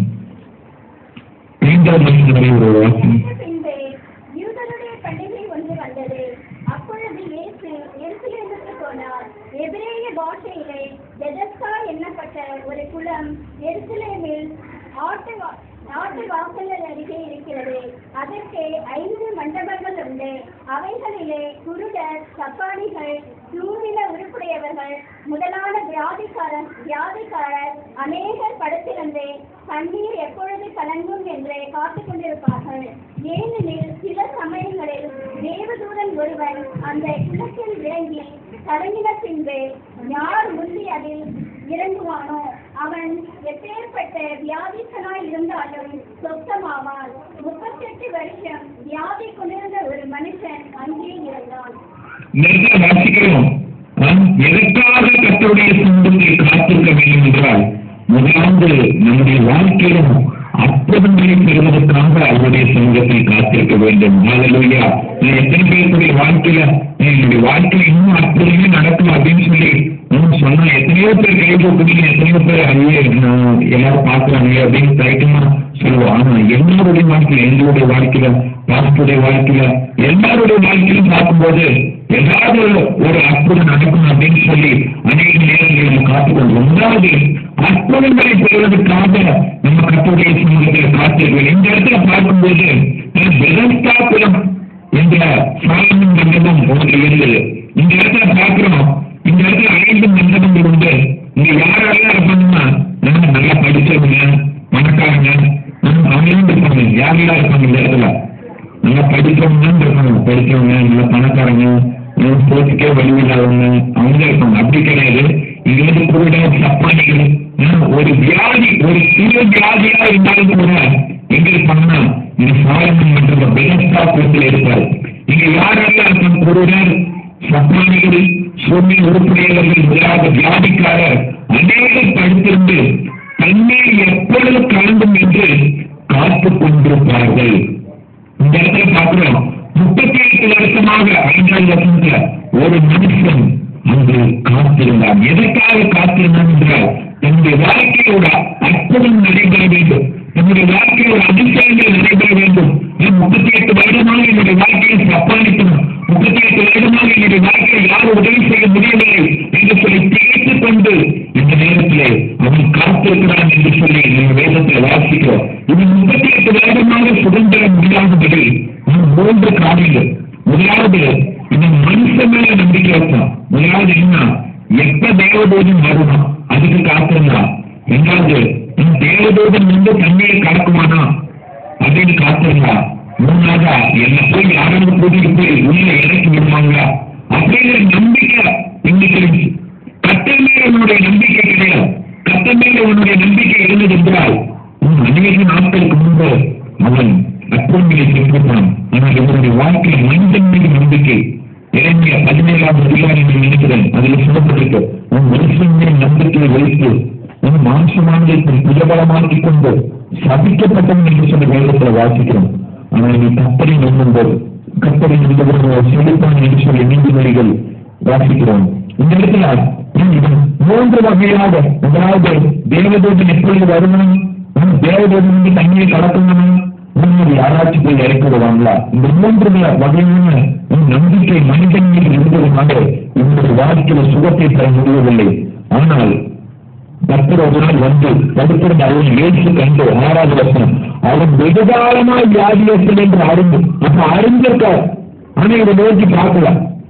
ஐந்தாவது வசனம் வரை ஒரு வாசனம் பின்பு யூதருடைய பண்டிகை ஒன்று வந்தது அப்பொழுது இயேசு எருசலேமுக்கு போனார் எபிரேய பாஷையிலே பெதஸ்தா எண்ணப்பட்ட ஒரு குளம் எருசலேமில் ஆட்டு வா- ஆட்டு வாசல்கள் அருகே இருக்கிறது அதற்கு ஐந்து மண்டபங்கள் உண்டு அவைகளிலே குருடர் சப்பானிகள் நூறில உருப்புடையவர்கள் முதலான வியாதிக்காரன் வியாதிக்காரர் அநேகர் படுத்திருந்து தண்ணீர் எப்பொழுது கலங்கும் என்று காத்துக் கொண்டிருப்பார்கள் ஏனெனில் சில சமயங்களில் தேவதூதன் ஒருவன் அந்த குளத்தில் இறங்கி கலங்கின பின்பு யார் முந்தி அதில் இறங்குவானோ அவன் எப்பேற்பட்ட வியாதிசனாய் இருந்தாலும் சொத்தமாவான் முப்பத்தெட்டு வருஷம் வியாதி கொண்டிருந்த ஒரு மனுஷன் அங்கே இருந்தான் இந்த இடத்துல வாசிக்கிறோம் நாம் எதற்காக கத்தருடைய சொந்தத்தில் காத்திருக்க வேண்டும் என்றால் முதலாவது நம்முடைய வாழ்க்கையிலும் அற்புதங்களை பெறுவதற்காக அவருடைய சொந்தத்தில் காத்திருக்க வேண்டும் ஹalleluya நான் எத்தனை பேருடைய வாழ்க்கையில என்னுடைய வாழ்க்கையில இன்னும் அற்புதமே நடக்கும் அப்படின்னு சொல்லி நம்ம சொன்னா எத்தனையோ பேர் கை கொடுக்குறீங்க எத்தனையோ பேர் ஐயே நான் எல்லாரும் பாக்குறாங்க அப்படின்னு தயக்கமா சொல்லுவோம் ஆனா எல்லாருடைய வாழ்க்கையில எங்களுடைய வாழ்க்கையில பாஸ்டருடைய வாழ்க்கையில எல்லாருடைய வாழ்க்கையிலும் பார்க்கும்போது ஏதாவது ஒரு அற்புதம் நடக்கும் அப்படின்னு சொல்லி அநேக நேரங்களில் நம்ம காத்துக்கொள்வோம் ஒன்றாவது அற்புதங்களை பெறுவதற்காக நம்ம கத்துடைய சமூகத்தில் காத்திருக்கோம் இந்த இடத்துல பார்க்கும்போது பெலஸ்தாபுரம் என்ற சாலமன் மண்டபம் ஒன்று இருந்தது இந்த இடத்துல பார்க்கிறோம் இந்த இடத்துல ஐந்து மண்டபங்கள் உண்டு இங்க யாரெல்லாம் இருப்பாங்கன்னா நம்ம நல்லா படிச்சவங்க பணக்காரங்க நம்ம அவங்க இருப்பாங்க யாரெல்லாம் இருப்பாங்க இந்த இடத்துல நல்லா படிச்சவங்க இருப்பாங்க படிச்சவங்க நல்லா பணக்காரங்க நல்லா ஸ்போர்ட்ஸ்க்கே வழிவில்லாதவங்க அவங்க இருப்பாங்க அப்படி கிடையாது இது வந்து கூட சப்பானிகள் ஆஹ், ஒரு வியாதி ஒரு சிறு வியாதியா இருந்தாலும் கூட எங்க இருப்பாங்கன்னா இந்த சாலமன் மன்ற பெலஸ்தா கூட்டில் இருப்பார் இங்க யாரெல்லாம் இருக்கும் குருடர் சப்பானிகள் சூழ்நிலை உறுப்புடையவர்கள் முதலாக வியாதிக்காரர் அநேகர் படுத்திருந்து தண்ணீர் எப்பொழுது கலந்தும் என்று காத்துக் கொண்டிருப்பார்கள் இந்த இடத்துல பார்க்கிறோம் முப்பத்தி எட்டு வருஷமாக ஐந்தாவது வருஷத்துல ஒரு மனுஷன் அங்கு காத்திருந்தான் எதற்காக காத்திருந்தான் என்றால் தன்னுடைய வாழ்க்கையோட அற்புதம் நடைபெற வேண்டும் நம்முடைய வாழ்க்கையில் ஒரு அதிசயங்கள் நடைபெற வேண்டும் நான் முப்பத்தி எட்டு வருடமாக என்னுடைய வாழ்க்கையை சப்பாளிக்கணும் முப்பத்தி எட்டு வருடமாக என்னுடைய வாழ்க்கையில் யாரும் உதவி செய்ய முடியவில்லை என்று சொல்லி திகைத்துக் கொண்டு இந்த நேரத்திலே அவன் காத்திருக்கிறான் என்று சொல்லி நம்ம வேதத்தில் வாசிக்கிறோம் இது முப்பத்தி எட்டு வருடமாக சுதந்திரம் முடியாதபடி நாம் மூன்று காரியங்கள் முதலாவது இந்த மனுஷன் மேல நம்பிக்கை வச்சான் முதலாவது என்ன எப்ப தேவதூதன் வருமா அதுக்கு காத்திருந்தா ரெண்டாவது இந்த தேவதூதன் வந்து தண்ணீரை கலக்குமானா அப்படின்னு காத்திருந்தா மூணாவதா என்ன போய் யாராவது கூட்டிட்டு போய் உள்ள இறக்கி விடுவாங்களா அப்படிங்கிற நம்பிக்கை இன்னைக்கு இருந்துச்சு கத்தர் மேல உன்னுடைய நம்பிக்கை கிடையாது கத்தர் மேல உன்னுடைய நம்பிக்கை இருந்தது என்றால் உன் அநேக நாட்களுக்கு முன்பு அவன் அற்புதங்களை சென்றிருப்பான் ஆனால் இவருடைய வாழ்க்கையில் மனிதன் மீது நம்பிக்கை இறங்கிய பதினேழாம் அதிகாரி என்று நினைக்கிறேன் அதில் சொல்லப்பட்டிருக்கு உன் மனுஷன் மேல் நம்பிக்கையை வைத்து உன் மாம்சமானதை தன் புஜபலமாக்கிக் கொண்டு சபிக்கப்பட்டவன் என்று சொல்லி வேதத்தில் வாசிக்கிறோம் ஆனால் நீ கத்தரை நம்பும்போது கத்தரை நம்புகிறவர்கள் செழிப்பான் என்று சொல்லி நீதிமொழிகள் வாசிக்கிறோம் இந்த இடத்துல இது மூன்று வகையாக முதலாவது தேவதூதன் எப்பொழுது வருவனும் தேவதூதன் வந்து தண்ணீரை கலக்கணும் உண்மை யாராச்சும் போய் இறக்கி விடுவாங்களா இந்த மூன்று வகையான நம்பிக்கை மனிதன் மீது இருந்ததுனால என்னுடைய வாழ்க்கையில சுகத்தை பெற முடியவில்லை ஆனால் கர்த்தர் ஒரு நாள் வந்து படுத்திருந்த அவன் ஏற்று கண்டு ஆறாவது வசனம் அவன் வெகுகாலமாய் வியாதியத்தில் என்று அறிந்து அப்ப அறிந்திருக்கார் ஆனா இதை நோக்கி பார்க்கல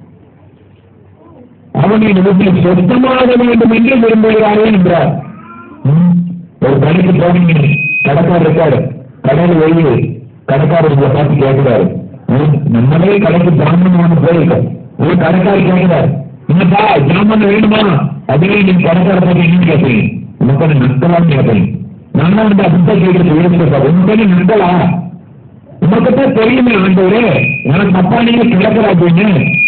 அவனை நோக்கி சொந்தமாக வேண்டும் என்று விரும்புகிறாரே என்றார் ம். ஒரு கடைக்கு போனீங்க கடைக்காரர் இருக்காரு கடையில் வெளியே கடைக்காரர் உங்களை பார்த்து கேட்கிறாரு ம், நம்மளே கடைக்கு ஜாமன் போயிருக்கோம் ஒரு கடைக்காரர் கேட்கிறார் என்னப்பா ஜாமன் வேணுமா அதுவே நீங்க கடைக்கார பார்த்து என்னன்னு கேட்பீங்க உனக்கு அது நஷ்டமான்னு கேட்பீங்க நான் வந்து அப்படித்தான் கேட்கறது யோசிச்சிருக்கேன் உனக்கு நஷ்டலா உனக்குத்தான் தெரியுமே ஆண்டவரே உனக்கு அப்பா நீங்க கிடக்கிறாங்க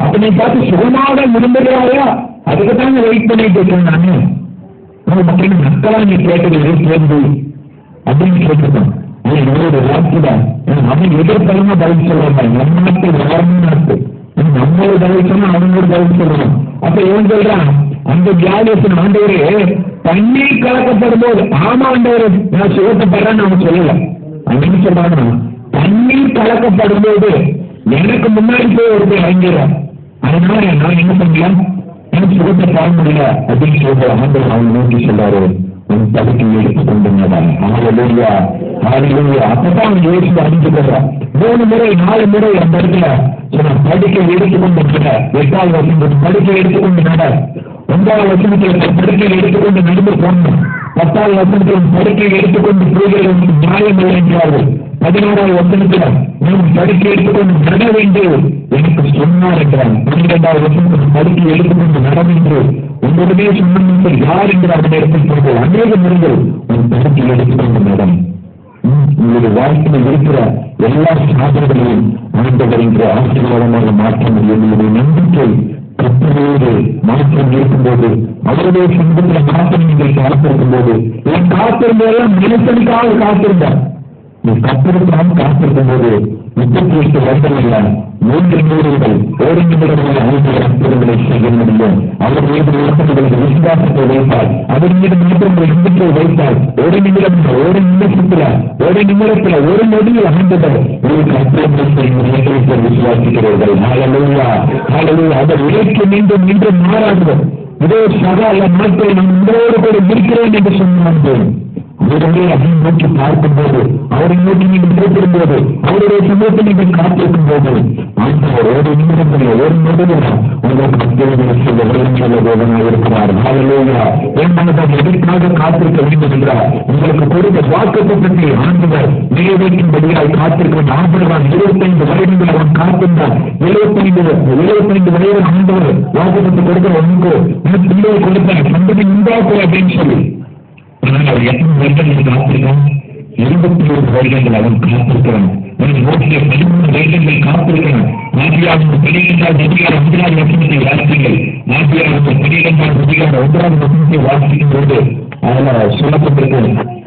அப்ப நீ பார்த்து சுகமாக விரும்புகிறாயா அதுக்கு தான் வெயிட் பண்ணிட்டு இருக்கேன் நானு உங்க மக்கள் மக்களா நீ கேட்டது கேள்வி அப்படின்னு கேட்டுருக்கோம் அது என்னோட வார்த்தை அவன் எதிர்ப்பலமா பதில் சொல்றாங்க நம்ம நாட்டு வளர்ந்த நாட்டு நம்மளோட பதில் சொன்னா அவங்களோட பதில் சொல்றோம் அப்ப இவன் சொல்றான் அந்த வியாதியத்தின் ஆண்டவரே தண்ணீர் கலக்கப்படும் போது ஆமா ஆண்டவரே நான் சுகத்தப்படுறேன்னு அவன் சொல்லல அவன் என்ன சொல்றாங்கன்னா தண்ணீர் கலக்கப்படும் போது எனக்கு முன்னாடி போய் ஒருத்தர் இறங்கிறான் அதனால நான் என்ன பண்ணலாம் எனக்கு சுகத்தை பாட முடியல அப்படின்னு சொல்ற ஆண்டவர் அவன் நோக்கி சொல்றாரு உன் படுக்கையை எடுத்துக்கொண்டிருந்தான் ஆளுநரியா ஆளுநரியா அப்பதான் அவன் யோசிச்சு அறிஞ்சு போடுறான் மூணு முறை நாலு முறை அந்த இடத்துல சொன்ன படுக்கை எடுத்துக்கொண்டு நட எட்டாவது வருஷம் படுக்கை எடுத்துக்கொண்டு நட ஒன்பதாவது வருஷத்துல படுக்கை எடுத்துக்கொண்டு நடந்து போனோம் பத்தாவது வருஷத்தில் படுக்கை எடுத்துக்கொண்டு போகிறது நியாயம் இல்லை என்றார்கள் பதினோராவது வசனத்தில் நீ படுக்கை எடுத்துக்கொண்டு நட வேண்டும் எனக்கு சொன்னார் என்றான் பன்னிரெண்டாவது வருஷத்தில் படுக்கை எடுத்துக்கொண்டு நடம் என்று உங்களுடைய சொன்ன யார் என்று அவன் இடத்தில் போது அநேக முறைகள் உன் படுக்கை எடுத்துக்கொண்டு நடம் உம், உங்களுடைய வாழ்க்கையில் இருக்கிற எல்லா சாதனைகளையும் ஆண்டவர் என்ற ஆசீர்வாதமாக மாற்ற முடியும் என்னுடைய நம்பிக்கை கத்தரோடு மாற்றம் இருக்கும்போது அவருடைய சொந்தத்தில் மாற்றம் நீங்கள் காத்திருக்கும் போது என் காத்திருந்ததெல்லாம் மனுஷனுக்காக காத்திருந்தார் நீ கத்திருக்காம காத்திருக்கும் போது முப்பத்தி எட்டு வருடங்கள்ல மூன்று நூறுகள் ஒரு நிமிடங்களில் ஐந்து அற்புதங்களை செய்ய முடியும் அவர் மீது உலகங்களுக்கு விசுவாசத்தை வைத்தால் அவர் மீது மட்டும் நம்பிக்கை வைத்தால் ஒரு நிமிடம் ஒரு நிமிஷத்துல ஒரு நிமிடத்துல ஒரு நொடியில் ஆண்டவர் உங்களுக்கு அற்புதங்களை செய்யும் விசுவாசிக்கிறீர்கள் ஹalleluya ஹalleluya அவர் உழைக்க மீண்டும் மீண்டும் மாறாது இதோ சகால நாட்கள் நான் உங்களோடு கூட இருக்கிறேன் என்று சொன்னான் அவருடைய அதை நோக்கி பார்க்கும்போது அவரை நோக்கி நீங்கள் கேட்டிருந்தோடு அவருடைய சமூகத்தில் நீங்கள் காத்திருக்கும் போது ஆண்டவர் ஒரு நிமிடத்தில் ஒரு நொடியில் உங்களுக்கு அத்தியாவசிய செய்த விளையாட தேவனாக இருக்கிறார் ஹalleluya என் மனதாக எதற்காக காத்திருக்க வேண்டும் என்றார் உங்களுக்கு கொடுத்த வாக்குத்தை பற்றி ஆண்டவர் நிறைவேற்றும்படியாய் காத்திருக்க ஆண்டவன் இருபத்தைந்து வருடங்கள் அவன் காத்திருந்தான் எழுபத்தைந்து எழுபத்தைந்து வயது ஆண்டவர் வாக்குத்தை கொடுத்த உனக்கு உனக்கு பிள்ளையை கொடுத்த சந்ததி உண்டாக்கு அப்படின்னு சொல்லி ஆனால் அவர் எத்தனை வருடங்கள் காத்திருக்கான் இருபத்தி ஒரு வருடங்கள் அவன் காத்திருக்கிறான் அவன் நோக்கிய பதிமூணு வருடங்கள் காத்திருக்கிறான் ஆசியாவின் பனிரெண்டாவது அதிகாரம் ஒன்றாவது வசனத்தை வாசிங்கள் ஆசியாவின் பனிரெண்டாவது அதிகாரம் ஒன்றாவது வசனத்தை வாசிக்கும் போது அதுல சொல்லப்பட்டிருக்கு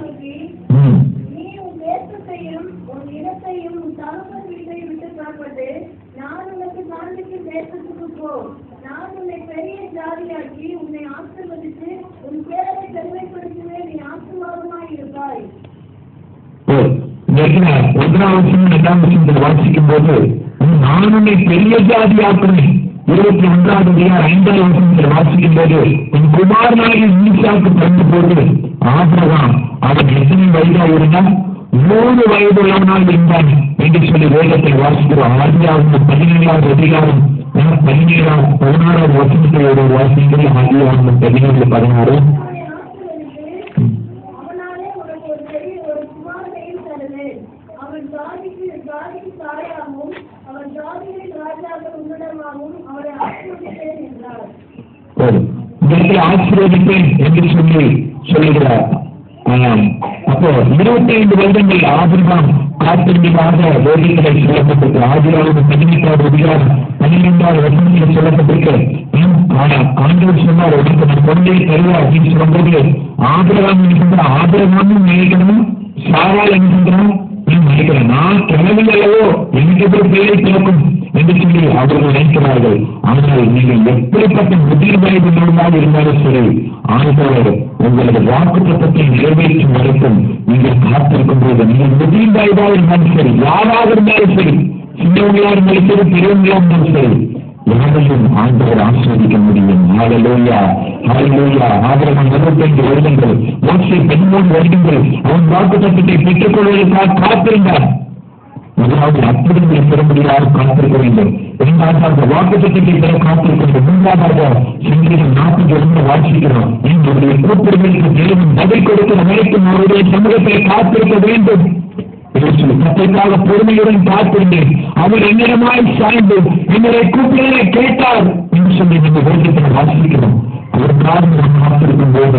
ம். நீ உன் தேசத்தையும் உன் இடத்தையும் உன் தகப்பன் வீட்டையும் விட்டு புறப்பட்டு நான் உனக்கு காண்பிக்கும் தேசத்துக்கு போ நான் உன்னை பெரிய ஜாதியாக்கி உன்னை ஆசீர்வதித்து உன் பேரை பெருமைப்படுத்துவேன் நீ ஆசீர்வாதமாய் இருப்பாய் ஓ, இந்த இடத்துல ஒன்றாம் வருஷம் இரண்டாம் வருஷத்தில் வாசிக்கும் போது நான் உன்னை பெரிய ஜாதியாக்குறேன் இருபத்தி ஒன்றாவது அதிகாரம் ஐந்தாவது வருஷத்தில் வாசிக்கும் போது உன் குமாரனாகி ஈசாக்கு பிறந்த போது ஆபிரகாம் அவன் எத்தனை வயதாக இருந்தான் நூறு வயது உள்ளவனாக இருந்தான் என்று சொல்லி வேதத்தை வாசிக்கிறோம் ஆதியாவது பதினேழாவது அதிகாரம் அஹ், பதினேழாம் பதினாறாவது வருஷத்தை ஒரு வாசிக்கிறோம் ஆதியாவது பதினேழு பதினாறு அவனை ஆசீர்வதித்து அவனாலே உனக்கு ஒரு பெரிய ஒரு குமாரனையும் தருவேன் அவன் ஜாதிக்கு ஜாதிக்கு தாயாகவும் அவன் ஜாதிகளின் ராஜாக்கள் உன்னிடமாகவும் அவரை ஆசீர்வதிப்பேன் என்றார் போதும். இந்த இடத்துல ஆசீர்வதிப்பேன் என்று சொல்லி சொல்லுகிறார் ஆம். அப்போ இருபத்தி ஐந்து வருடங்கள் ஆபிரகாம் காத்திருந்ததாக வேதிகளை சொல்லப்பட்டிருக்கு ஆதிராவது பதினெட்டாவது அதிகாரம் பன்னிரெண்டாவது வருஷத்தில் சொல்லப்பட்டிருக்கு ஆம். ஆனா ஆண்டவர் சொன்னார் உனக்கு நான் கொண்டே தருவார் அப்படின்னு சொல்லும்போது ஆபிரகாம் என்கின்ற ஆபிரகாமும் நினைக்கணும் சாரால் என்கின்றோம் நான் நினைக்கிறேன் நான் கிளம்பி அல்லவோ எனக்கு எப்படி பிள்ளை பிறக்கும் என்று சொல்லி அவர்கள் நினைக்கிறார்கள் ஆனால் நீங்கள் எப்படிப்பட்ட முதிர் வயது உள்ளவராக இருந்தாலும் சரி ஆண்டவர் உங்களது வாக்கு தத்துவத்தை நிறைவேற்றும் வரைக்கும் நீங்கள் காத்திருக்கும் போது நீங்கள் முதிர் வயதாக இருந்தாலும் சரி யாராக இருந்தாலும் சரி சின்னவங்களா இருந்தாலும் சரி பெரியவங்களா இருந்தாலும் சரி யாரையும் ஆண்டவர் ஆஸ்வதிக்க முடியும் ஹalleluya ஹalleluya ஆபிரகாம் இருபத்தைந்து வருடங்கள் மோசே பதிமூணு வருடங்கள் அவன் வாக்கு தத்துவத்தை பெற்றுக் கொள்வதற்காக காத்திருந்தான் முதலாவது அற்புதங்களை பெறும்படியாக காத்திருக்க வேண்டும் இரண்டாவது அந்த வாக்கு திட்டத்தை பெற காத்திருக்க வேண்டும் மூன்றாவதாக சங்கீதம் நாற்பத்தி ஒன்று வாசிக்கிறோம் எங்களுடைய கூப்பிடுதலுக்கு தேவன் பதில் கொடுக்கிற வரைக்கும் அவருடைய சமூகத்தில் காத்திருக்க வேண்டும் கத்திற்காக பொறுமையுடன் காத்திருந்தேன் அவர் என்னிடமாய் சாய்ந்து என்னுடைய கூப்பிடுதலை கேட்டார் என்று சொல்லி நம்ம வேதத்தில் வாசிக்கிறோம் அதற்காக நாம் காத்திருக்கும் போது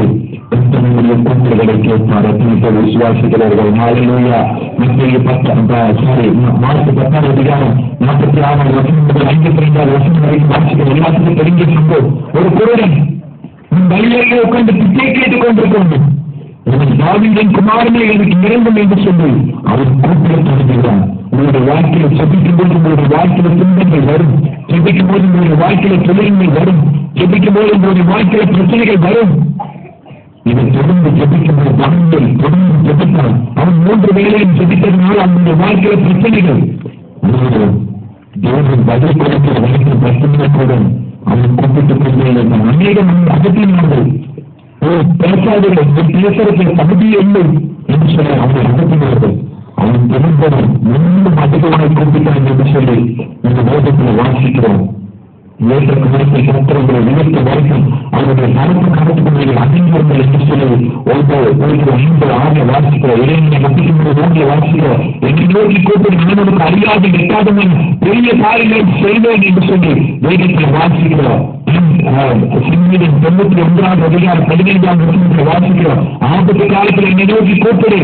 கர்த்தனுடைய கூற்றுகளை கேட்பார் எத்தனை பேர் விசுவாசிக்கிறார்கள் நாளிலூயா மத்திய பத்து சாரி மார்ச் பத்தாம் அதிகாரம் நாற்பத்தி ஆறாம் வருஷம் முதல் ஐம்பத்தி ரெண்டாவது வருஷம் வரைக்கும் வாசிக்கிற எல்லாத்துக்கும் தெரிஞ்ச சம்பவம் ஒரு குருடன் உன் வழியிலே உட்கார்ந்து பிச்சை கேட்டுக் கொண்டிருக்கணும் உன் தாவியின் குமாரனே எனக்கு இறங்கும் என்று சொல்லி அவர் கூப்பிட தொடங்குகிறார் உங்களுடைய வாழ்க்கையில செபிக்கும் போது உங்களுடைய வாழ்க்கையில துன்பங்கள் வரும் செபிக்கும் போது உங்களுடைய வாழ்க்கையில தொழில்கள் வரும் செபிக்கும் போது உங்களுடைய வாழ்க்கையில பிரச்சனைகள் வரும் இதை தொடர்ந்து ஜெபிக்கின்ற பணங்கள் தொடர்ந்து ஜெபித்தான் அவன் மூன்று வேலையும் ஜெபித்ததுனால அவனுடைய வாழ்க்கையில பிரச்சனைகள் ஆனால் தேவன் பதில் கொடுக்கிற வரைக்கும் பிரச்சனை கூட அவன் கூப்பிட்டுக் கொண்டே இருந்தான் அநேகம் அகற்றினார்கள் ஓ பேசாதீர்கள் நீ பேசுறது தகுதி இல்லை என்று சொல்லி அவனை அகற்றினார்கள் அவன் தெரிந்தவன் இன்னும் அதிகமாக கூப்பிட்டான் என்று சொல்லி இந்த வேதத்தில் வாசிக்கிறோம் ஏற்ற காலத்தை கத்திரங்களை நினைத்த வரைக்கும் அவருடைய நடப்பு காலத்துக்குள்ளே அதிகங்கள் என்று சொல்லி ஒவ்வொரு ஒரு ஐந்து ஆறு வாசிக்கிற இளைஞனை மத்திய ஓங்கிய வாசிக்கிற என்னை நோக்கி கூப்பிட்டு நான் உனக்கு அறியாது எட்டாதவன் பெரிய காரியங்கள் செய்வேன் என்று சொல்லி வேதத்தில் வாசிக்கிறோம் சிம்மீதம் தொண்ணூத்தி ஒன்றாவது அதிகாரம் பதினைந்தாம் வருஷத்தில் வாசிக்கிறோம் ஆபத்து காலத்தில் என்னை நோக்கி கூப்பிடு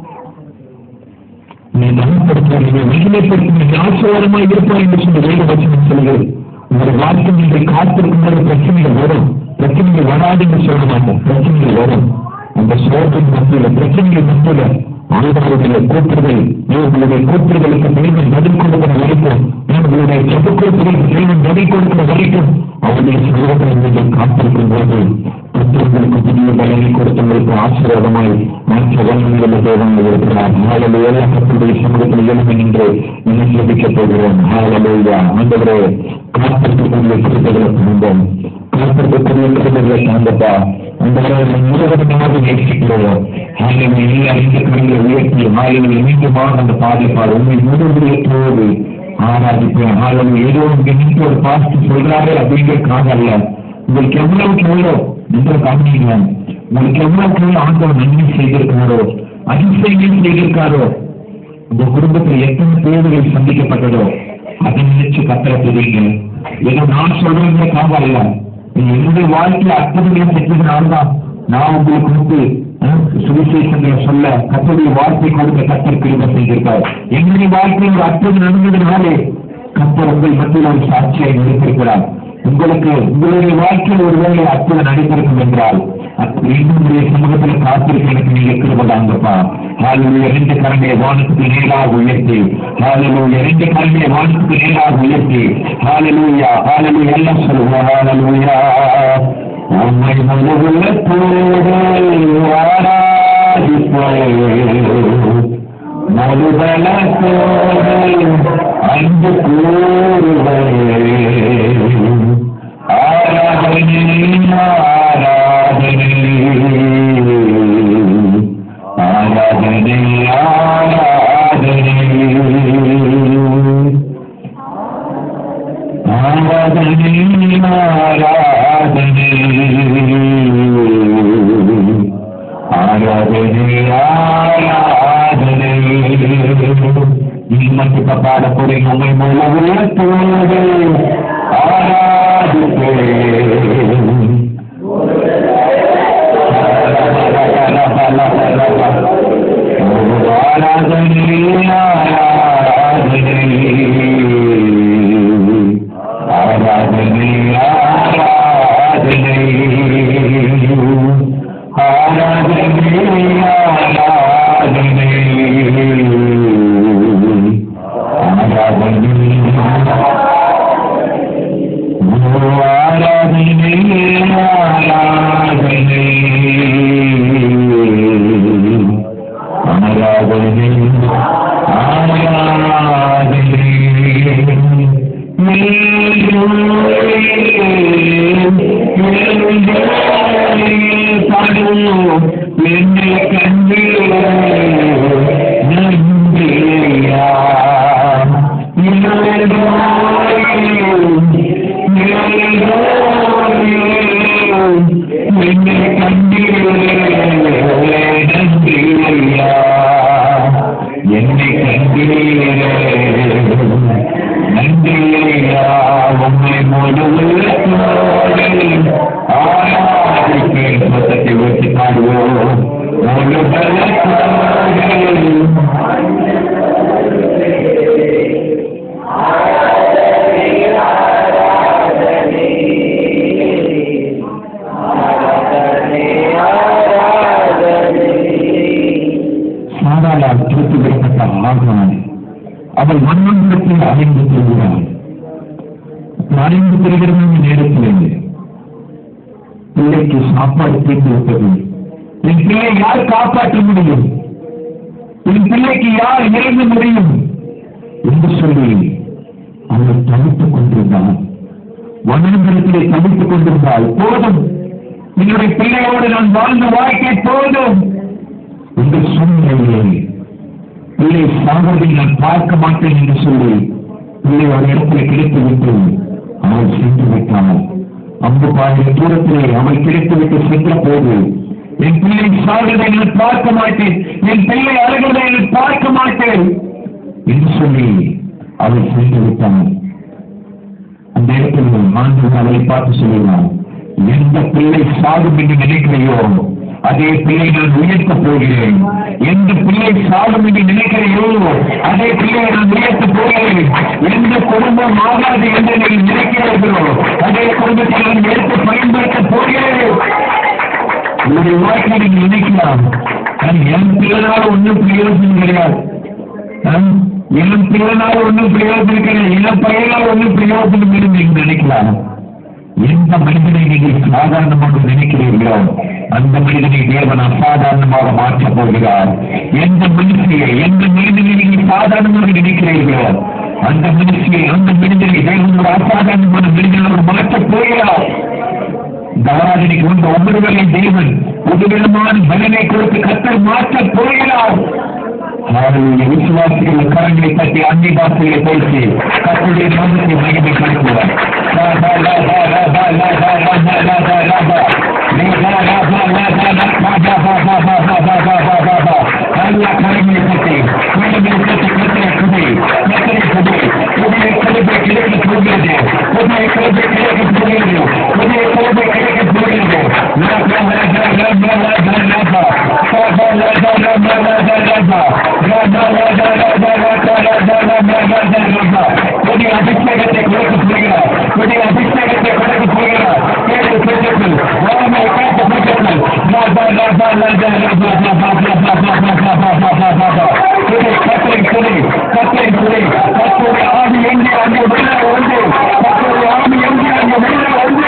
நீ நலப்படுத்த நீ மகிமைப்படுத்த நீ ஆசீர்வாதமாய் இருப்பாய் என்று சொல்லி வேத வசனம் சொல்கிறது உங்களுடைய வாழ்க்கை நீங்கள் காத்திருக்கும் போது பிரச்சனைகள் வரும் பிரச்சனைகள் வராது என்று சொல்ல மாட்டோம் பிரச்சனைகள் வரும் அந்த சோதனை மத்தியில பிரச்சனைகள் மத்தியில ஆழ்வாருடைய கூற்றுகள் உங்களுடைய கூற்றுகளுக்கு தேவன் பதில் கொடுக்கிற வரைக்கும் உங்களுடைய செப்புக்கூற்றுகளுக்கு தேவன் பதில் கொடுக்கிற வரைக்கும் அவருடைய சோதனை நீங்கள் காத்திருக்கும் போது புத்தகங்களுக்கு புதிய பலனை கொடுத்தவங்களுக்கு ஆசீர்வாதமாய் மாற்ற வல்லமையுள்ள தேவன் இருக்கிறார் நாளில் ஏழாக்கத்துடைய சமூகத்தில் எழுந்து நின்று நினைச்சிருக்கப் போகிறோம் ஹாலலூயா ஆண்டவரே காத்திருக்கக்கூடிய கிருபைகளை குடும்பம் காத்திருக்கக்கூடிய கிருபைகளை தாண்டப்பா அந்த முழுவதுமாக நேசிக்கிறோம் ஆகிய எல்லா இந்த கருவியை உயர்த்தி ஆகிய மீண்டுமாக அந்த பாதிப்பார் உண்மை முழுவதையத்தோடு ஆராதிப்பேன் ஆளுநர் ஏதோ இங்க நின்று ஒரு பாஸ்ட் சொல்றாரு அப்படிங்கிறதுக்காக அல்ல உங்களுக்கு எவ்வளவுக்கு எவ்வளோ என்று காமிங்க உங்களுக்கு எவ்வளவுக்கு எவ்வளவு ஆண்டவர் நன்மை செய்திருக்காரோ அதிசயங்கள் செய்திருக்காரோ உங்க குடும்பத்தில் எத்தனை தேவைகள் சந்திக்கப்பட்டதோ அதை நினைச்சு கத்தர தெரியுங்க ஏதோ நான் சொல்றதுல காவல்ல என்னுடைய வாழ்க்கையில அற்புதங்களை செஞ்சதுனால தான் நான் உங்களுக்கு வந்து அஹ், சுவிசேஷங்களை சொல்ல கத்தருடைய வார்த்தை கொடுக்க கத்தர் கிருப செய்திருக்கார் என்னுடைய வாழ்க்கையில் ஒரு அற்புதம் நடந்ததுனாலே கத்தர் உங்கள் மத்தியில் ஒரு சாட்சியை நிறுத்திருக்கிறார் உங்களுக்கு உங்களுடைய வாழ்க்கையில் ஒருவேளை அற்புதம் நடைபெறும் என்றால் என்னுடைய சமூகத்தில் காத்திருக்க எனக்கு நீங்க கிருபதாங்கப்பா ஹாலூயா ரெண்டு கரண்டைய வானத்துக்கு நேராக உயர்த்தி ஹாலூயா ரெண்டு கரண்டைய வானத்துக்கு நேராக உயர்த்தி ஹாலலூயா ஹாலலூயா எல்லாம் சொல்லுவோம் ஹாலலூயா உண்மை முழுவத்தோடு ஆராதிப்போம் மறுபலத்தோடு அன்பு கூறுவே ஆராதனை ஆராதனை ஆராதனை ஆராதனை ஆராதனை ஆராதனை ஆராதனை ஆராதனை நீ மட்டும் பாட போறீங்க உண்மை முழு தோடு ஆராதிப்பேன் ஆராதனை ஆராதனை ஆராதனை ஆராதனை ஆராதனை ஆராதனை ஆராதனை ஆராதனை ஆராதனை ஆராதனை என்னை கண்டு நன்றியா என்னை கண்டீரே நன்றியா என்னை கண்டீரே நன்றியா உண்மை முழு ஆராதிப்பேன் மொத்தத்தை வச்சு பாடுவோம் சாராளால் திருப்பி விடப்பட்ட ஆகான் அவள் மன்னத்தில் அடைந்து கொள்கிறாள் அடைந்து கொள்கிற இந்த நேரத்தில் பிள்ளைக்கு சாப்பாடு தீர்ந்து விட்டது என் பிள்ளை யார் காப்பாற்ற முடியும் என் பிள்ளைக்கு யார் இறங்க முடியும் என்று சொல்லி அவள் தவித்துக் கொண்டிருந்தாள் வனந்தரத்திலே தவித்துக் கொண்டிருந்தாள் போதும் என்னுடைய பிள்ளையோடு நான் வாழ்ந்த வாழ்க்கை போதும் இந்த சூழ்நிலையிலே பிள்ளை சாவதை நான் பார்க்க மாட்டேன் என்று சொல்லி பிள்ளை ஒரு இடத்துல கிடைத்து விட்டு அவள் சென்று விட்டாள் அம்பு பாயிரம் தூரத்திலே அவள் கிடைத்து விட்டு சென்ற போது என் பிள்ளை சாவதை நான் பார்க்க மாட்டேன் என் பிள்ளை அழகதை நான் பார்க்க மாட்டேன் என்று சொல்லி அவள் சென்று விட்டாள் அந்த இடத்தில் ஆண்டு அவளை பார்த்து சொல்லுகிறான் எந்த பிள்ளை சாகும் என்று நினைக்கிறையோ அதே பிள்ளை நான் உயர்த்தப் போகிறேன் எந்த பிள்ளை சாகும் என்று நினைக்கிறையோ அதே பிள்ளையை நான் உயர்த்தப் போகிறேன் எந்த குடும்பம் ஆகாது என்று நீங்கள் நினைக்கிறீர்களோ அதே குடும்பத்தை நான் எடுத்து பயன்படுத்தப் போகிறேன் உங்களுடைய வாழ்க்கை நீங்க நினைக்கலாம் நான் என் பிள்ளைனால ஒன்றும் பிரயோஜனம் கிடையாது நான் என் பிள்ளைனால ஒன்றும் பிரயோஜனம் கிடையாது என் பையனால் ஒன்றும் பிரயோஜனம் இல்லை நீங்க நினைக்கலாம் எந்த மனிதனை நீங்கள் சாதாரணமாக நினைக்கிறீர்களோ அந்த மனிதனை தேவன் அசாதாரணமாக மாற்றப் போகிறார் எந்த மனுஷியை எந்த மனிதனை நீங்கள் சாதாரணமாக நினைக்கிறீர்களோ அந்த மனுஷியை அந்த மனிதனை தேவன் ஒரு அசாதாரணமான மனிதனோடு மாற்றப் போகிறார் தாராஜனிக்கு வந்த ஒவ்வொருவரையும் தேவன் புதுவிதமான பலனை கொடுத்து கத்தர் மாற்றப் போகிறார் அவருடைய விசுவாசிகள் கரங்களை தட்டி அந்நிய பாஷைகளை பேசி கத்தருடைய நாமத்தை மகிமை கருத்துவார் நல்ல கரங்களை தட்டி கரங்களை தட்டி கத்தரை குதை கத்தரை குதை புதிய கருத்தை கிடைக்க போகிறது புதிய கருத்தை கிடைக்க போகிறது புதிய கருத்தை கிடைக்க போகிறது புதிய அபிஷேகத்தை கொடுக்க போகிறார் புதிய அபிஷேகத்தை கொடுக்க போகிறார் கேட்டு பேசுங்கள் வாமை கேட்டு பேசுங்கள் கத்தரை குறை கத்தரை குறை கத்தரை ஆவி எங்கே அங்கே வெளியே வந்து கத்தரை ஆவி எங்கே அங்கே வெளியே வந்து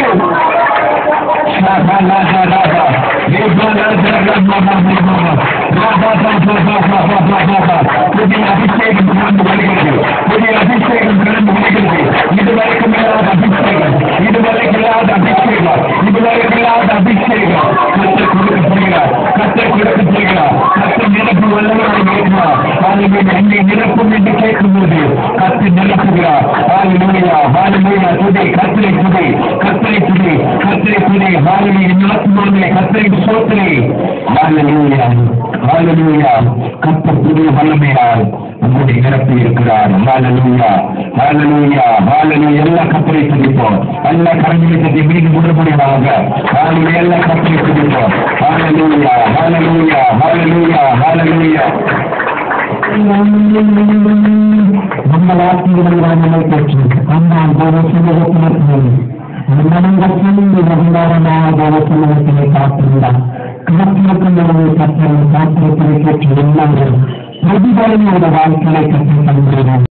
புதிய அபிஷேகம் கடந்து வருகிறது புதிய அபிஷேகம் கடந்து வருகிறது இதுவரைக்கும் இல்லாத அபிஷேகம் இதுவரைக்கும் இல்லாத அபிஷேகம் இதுவரைக்கும் இல்லாத அபிஷேகம் கத்தை கொடுக்க போகிறார் கத்தை கொடுக்க போகிறார் கத்தை நிரப்பு வல்லவரை கேட்கிறார் ஆளுநர் என்னை நிரப்பும் என்று கேட்கும்போது கத்து நிரப்புகிறார் ஆளுநரையா ஆளுநரையா துதை கத்திரை துதை கத்திரை துதை கத்திரை துதை ஆளுநர் என் ஆத்மாவிலே கத்திரை சோத்திரை ஆளுநரையா ஆளுநரையா கத்த புதிய வல்லமையால் உங்களை நிரப்பி இருக்கிறார் ஹalleluya ஹalleluya ஹalleluya எல்லா கத்தரை துதிப்போம் எல்லா கரங்களை தட்டி மீண்டும் முழுமையாக ஹalleluya எல்லா கத்தரை துதிப்போம் ஹalleluya ஹalleluya ஹalleluya ஹalleluya നമ്മൾ ആത്മീയമായി പറ്റി എന്നാൽ ദേവസമൂഹത്തിനെത്തി ബഹുമാനമായ ദേവസമൂഹത്തിനെ കാത്തില്ല കാത്തിരിക്കുന്നവരെ കത്തലും കാത്തിരിപ്പിനെ പറ്റി എല്ലാവരും പ്രതിഫലങ്ങളുടെ വാഴ്ക്കയിലേക്ക് എത്തിക്കൊണ്ടിരുന്നു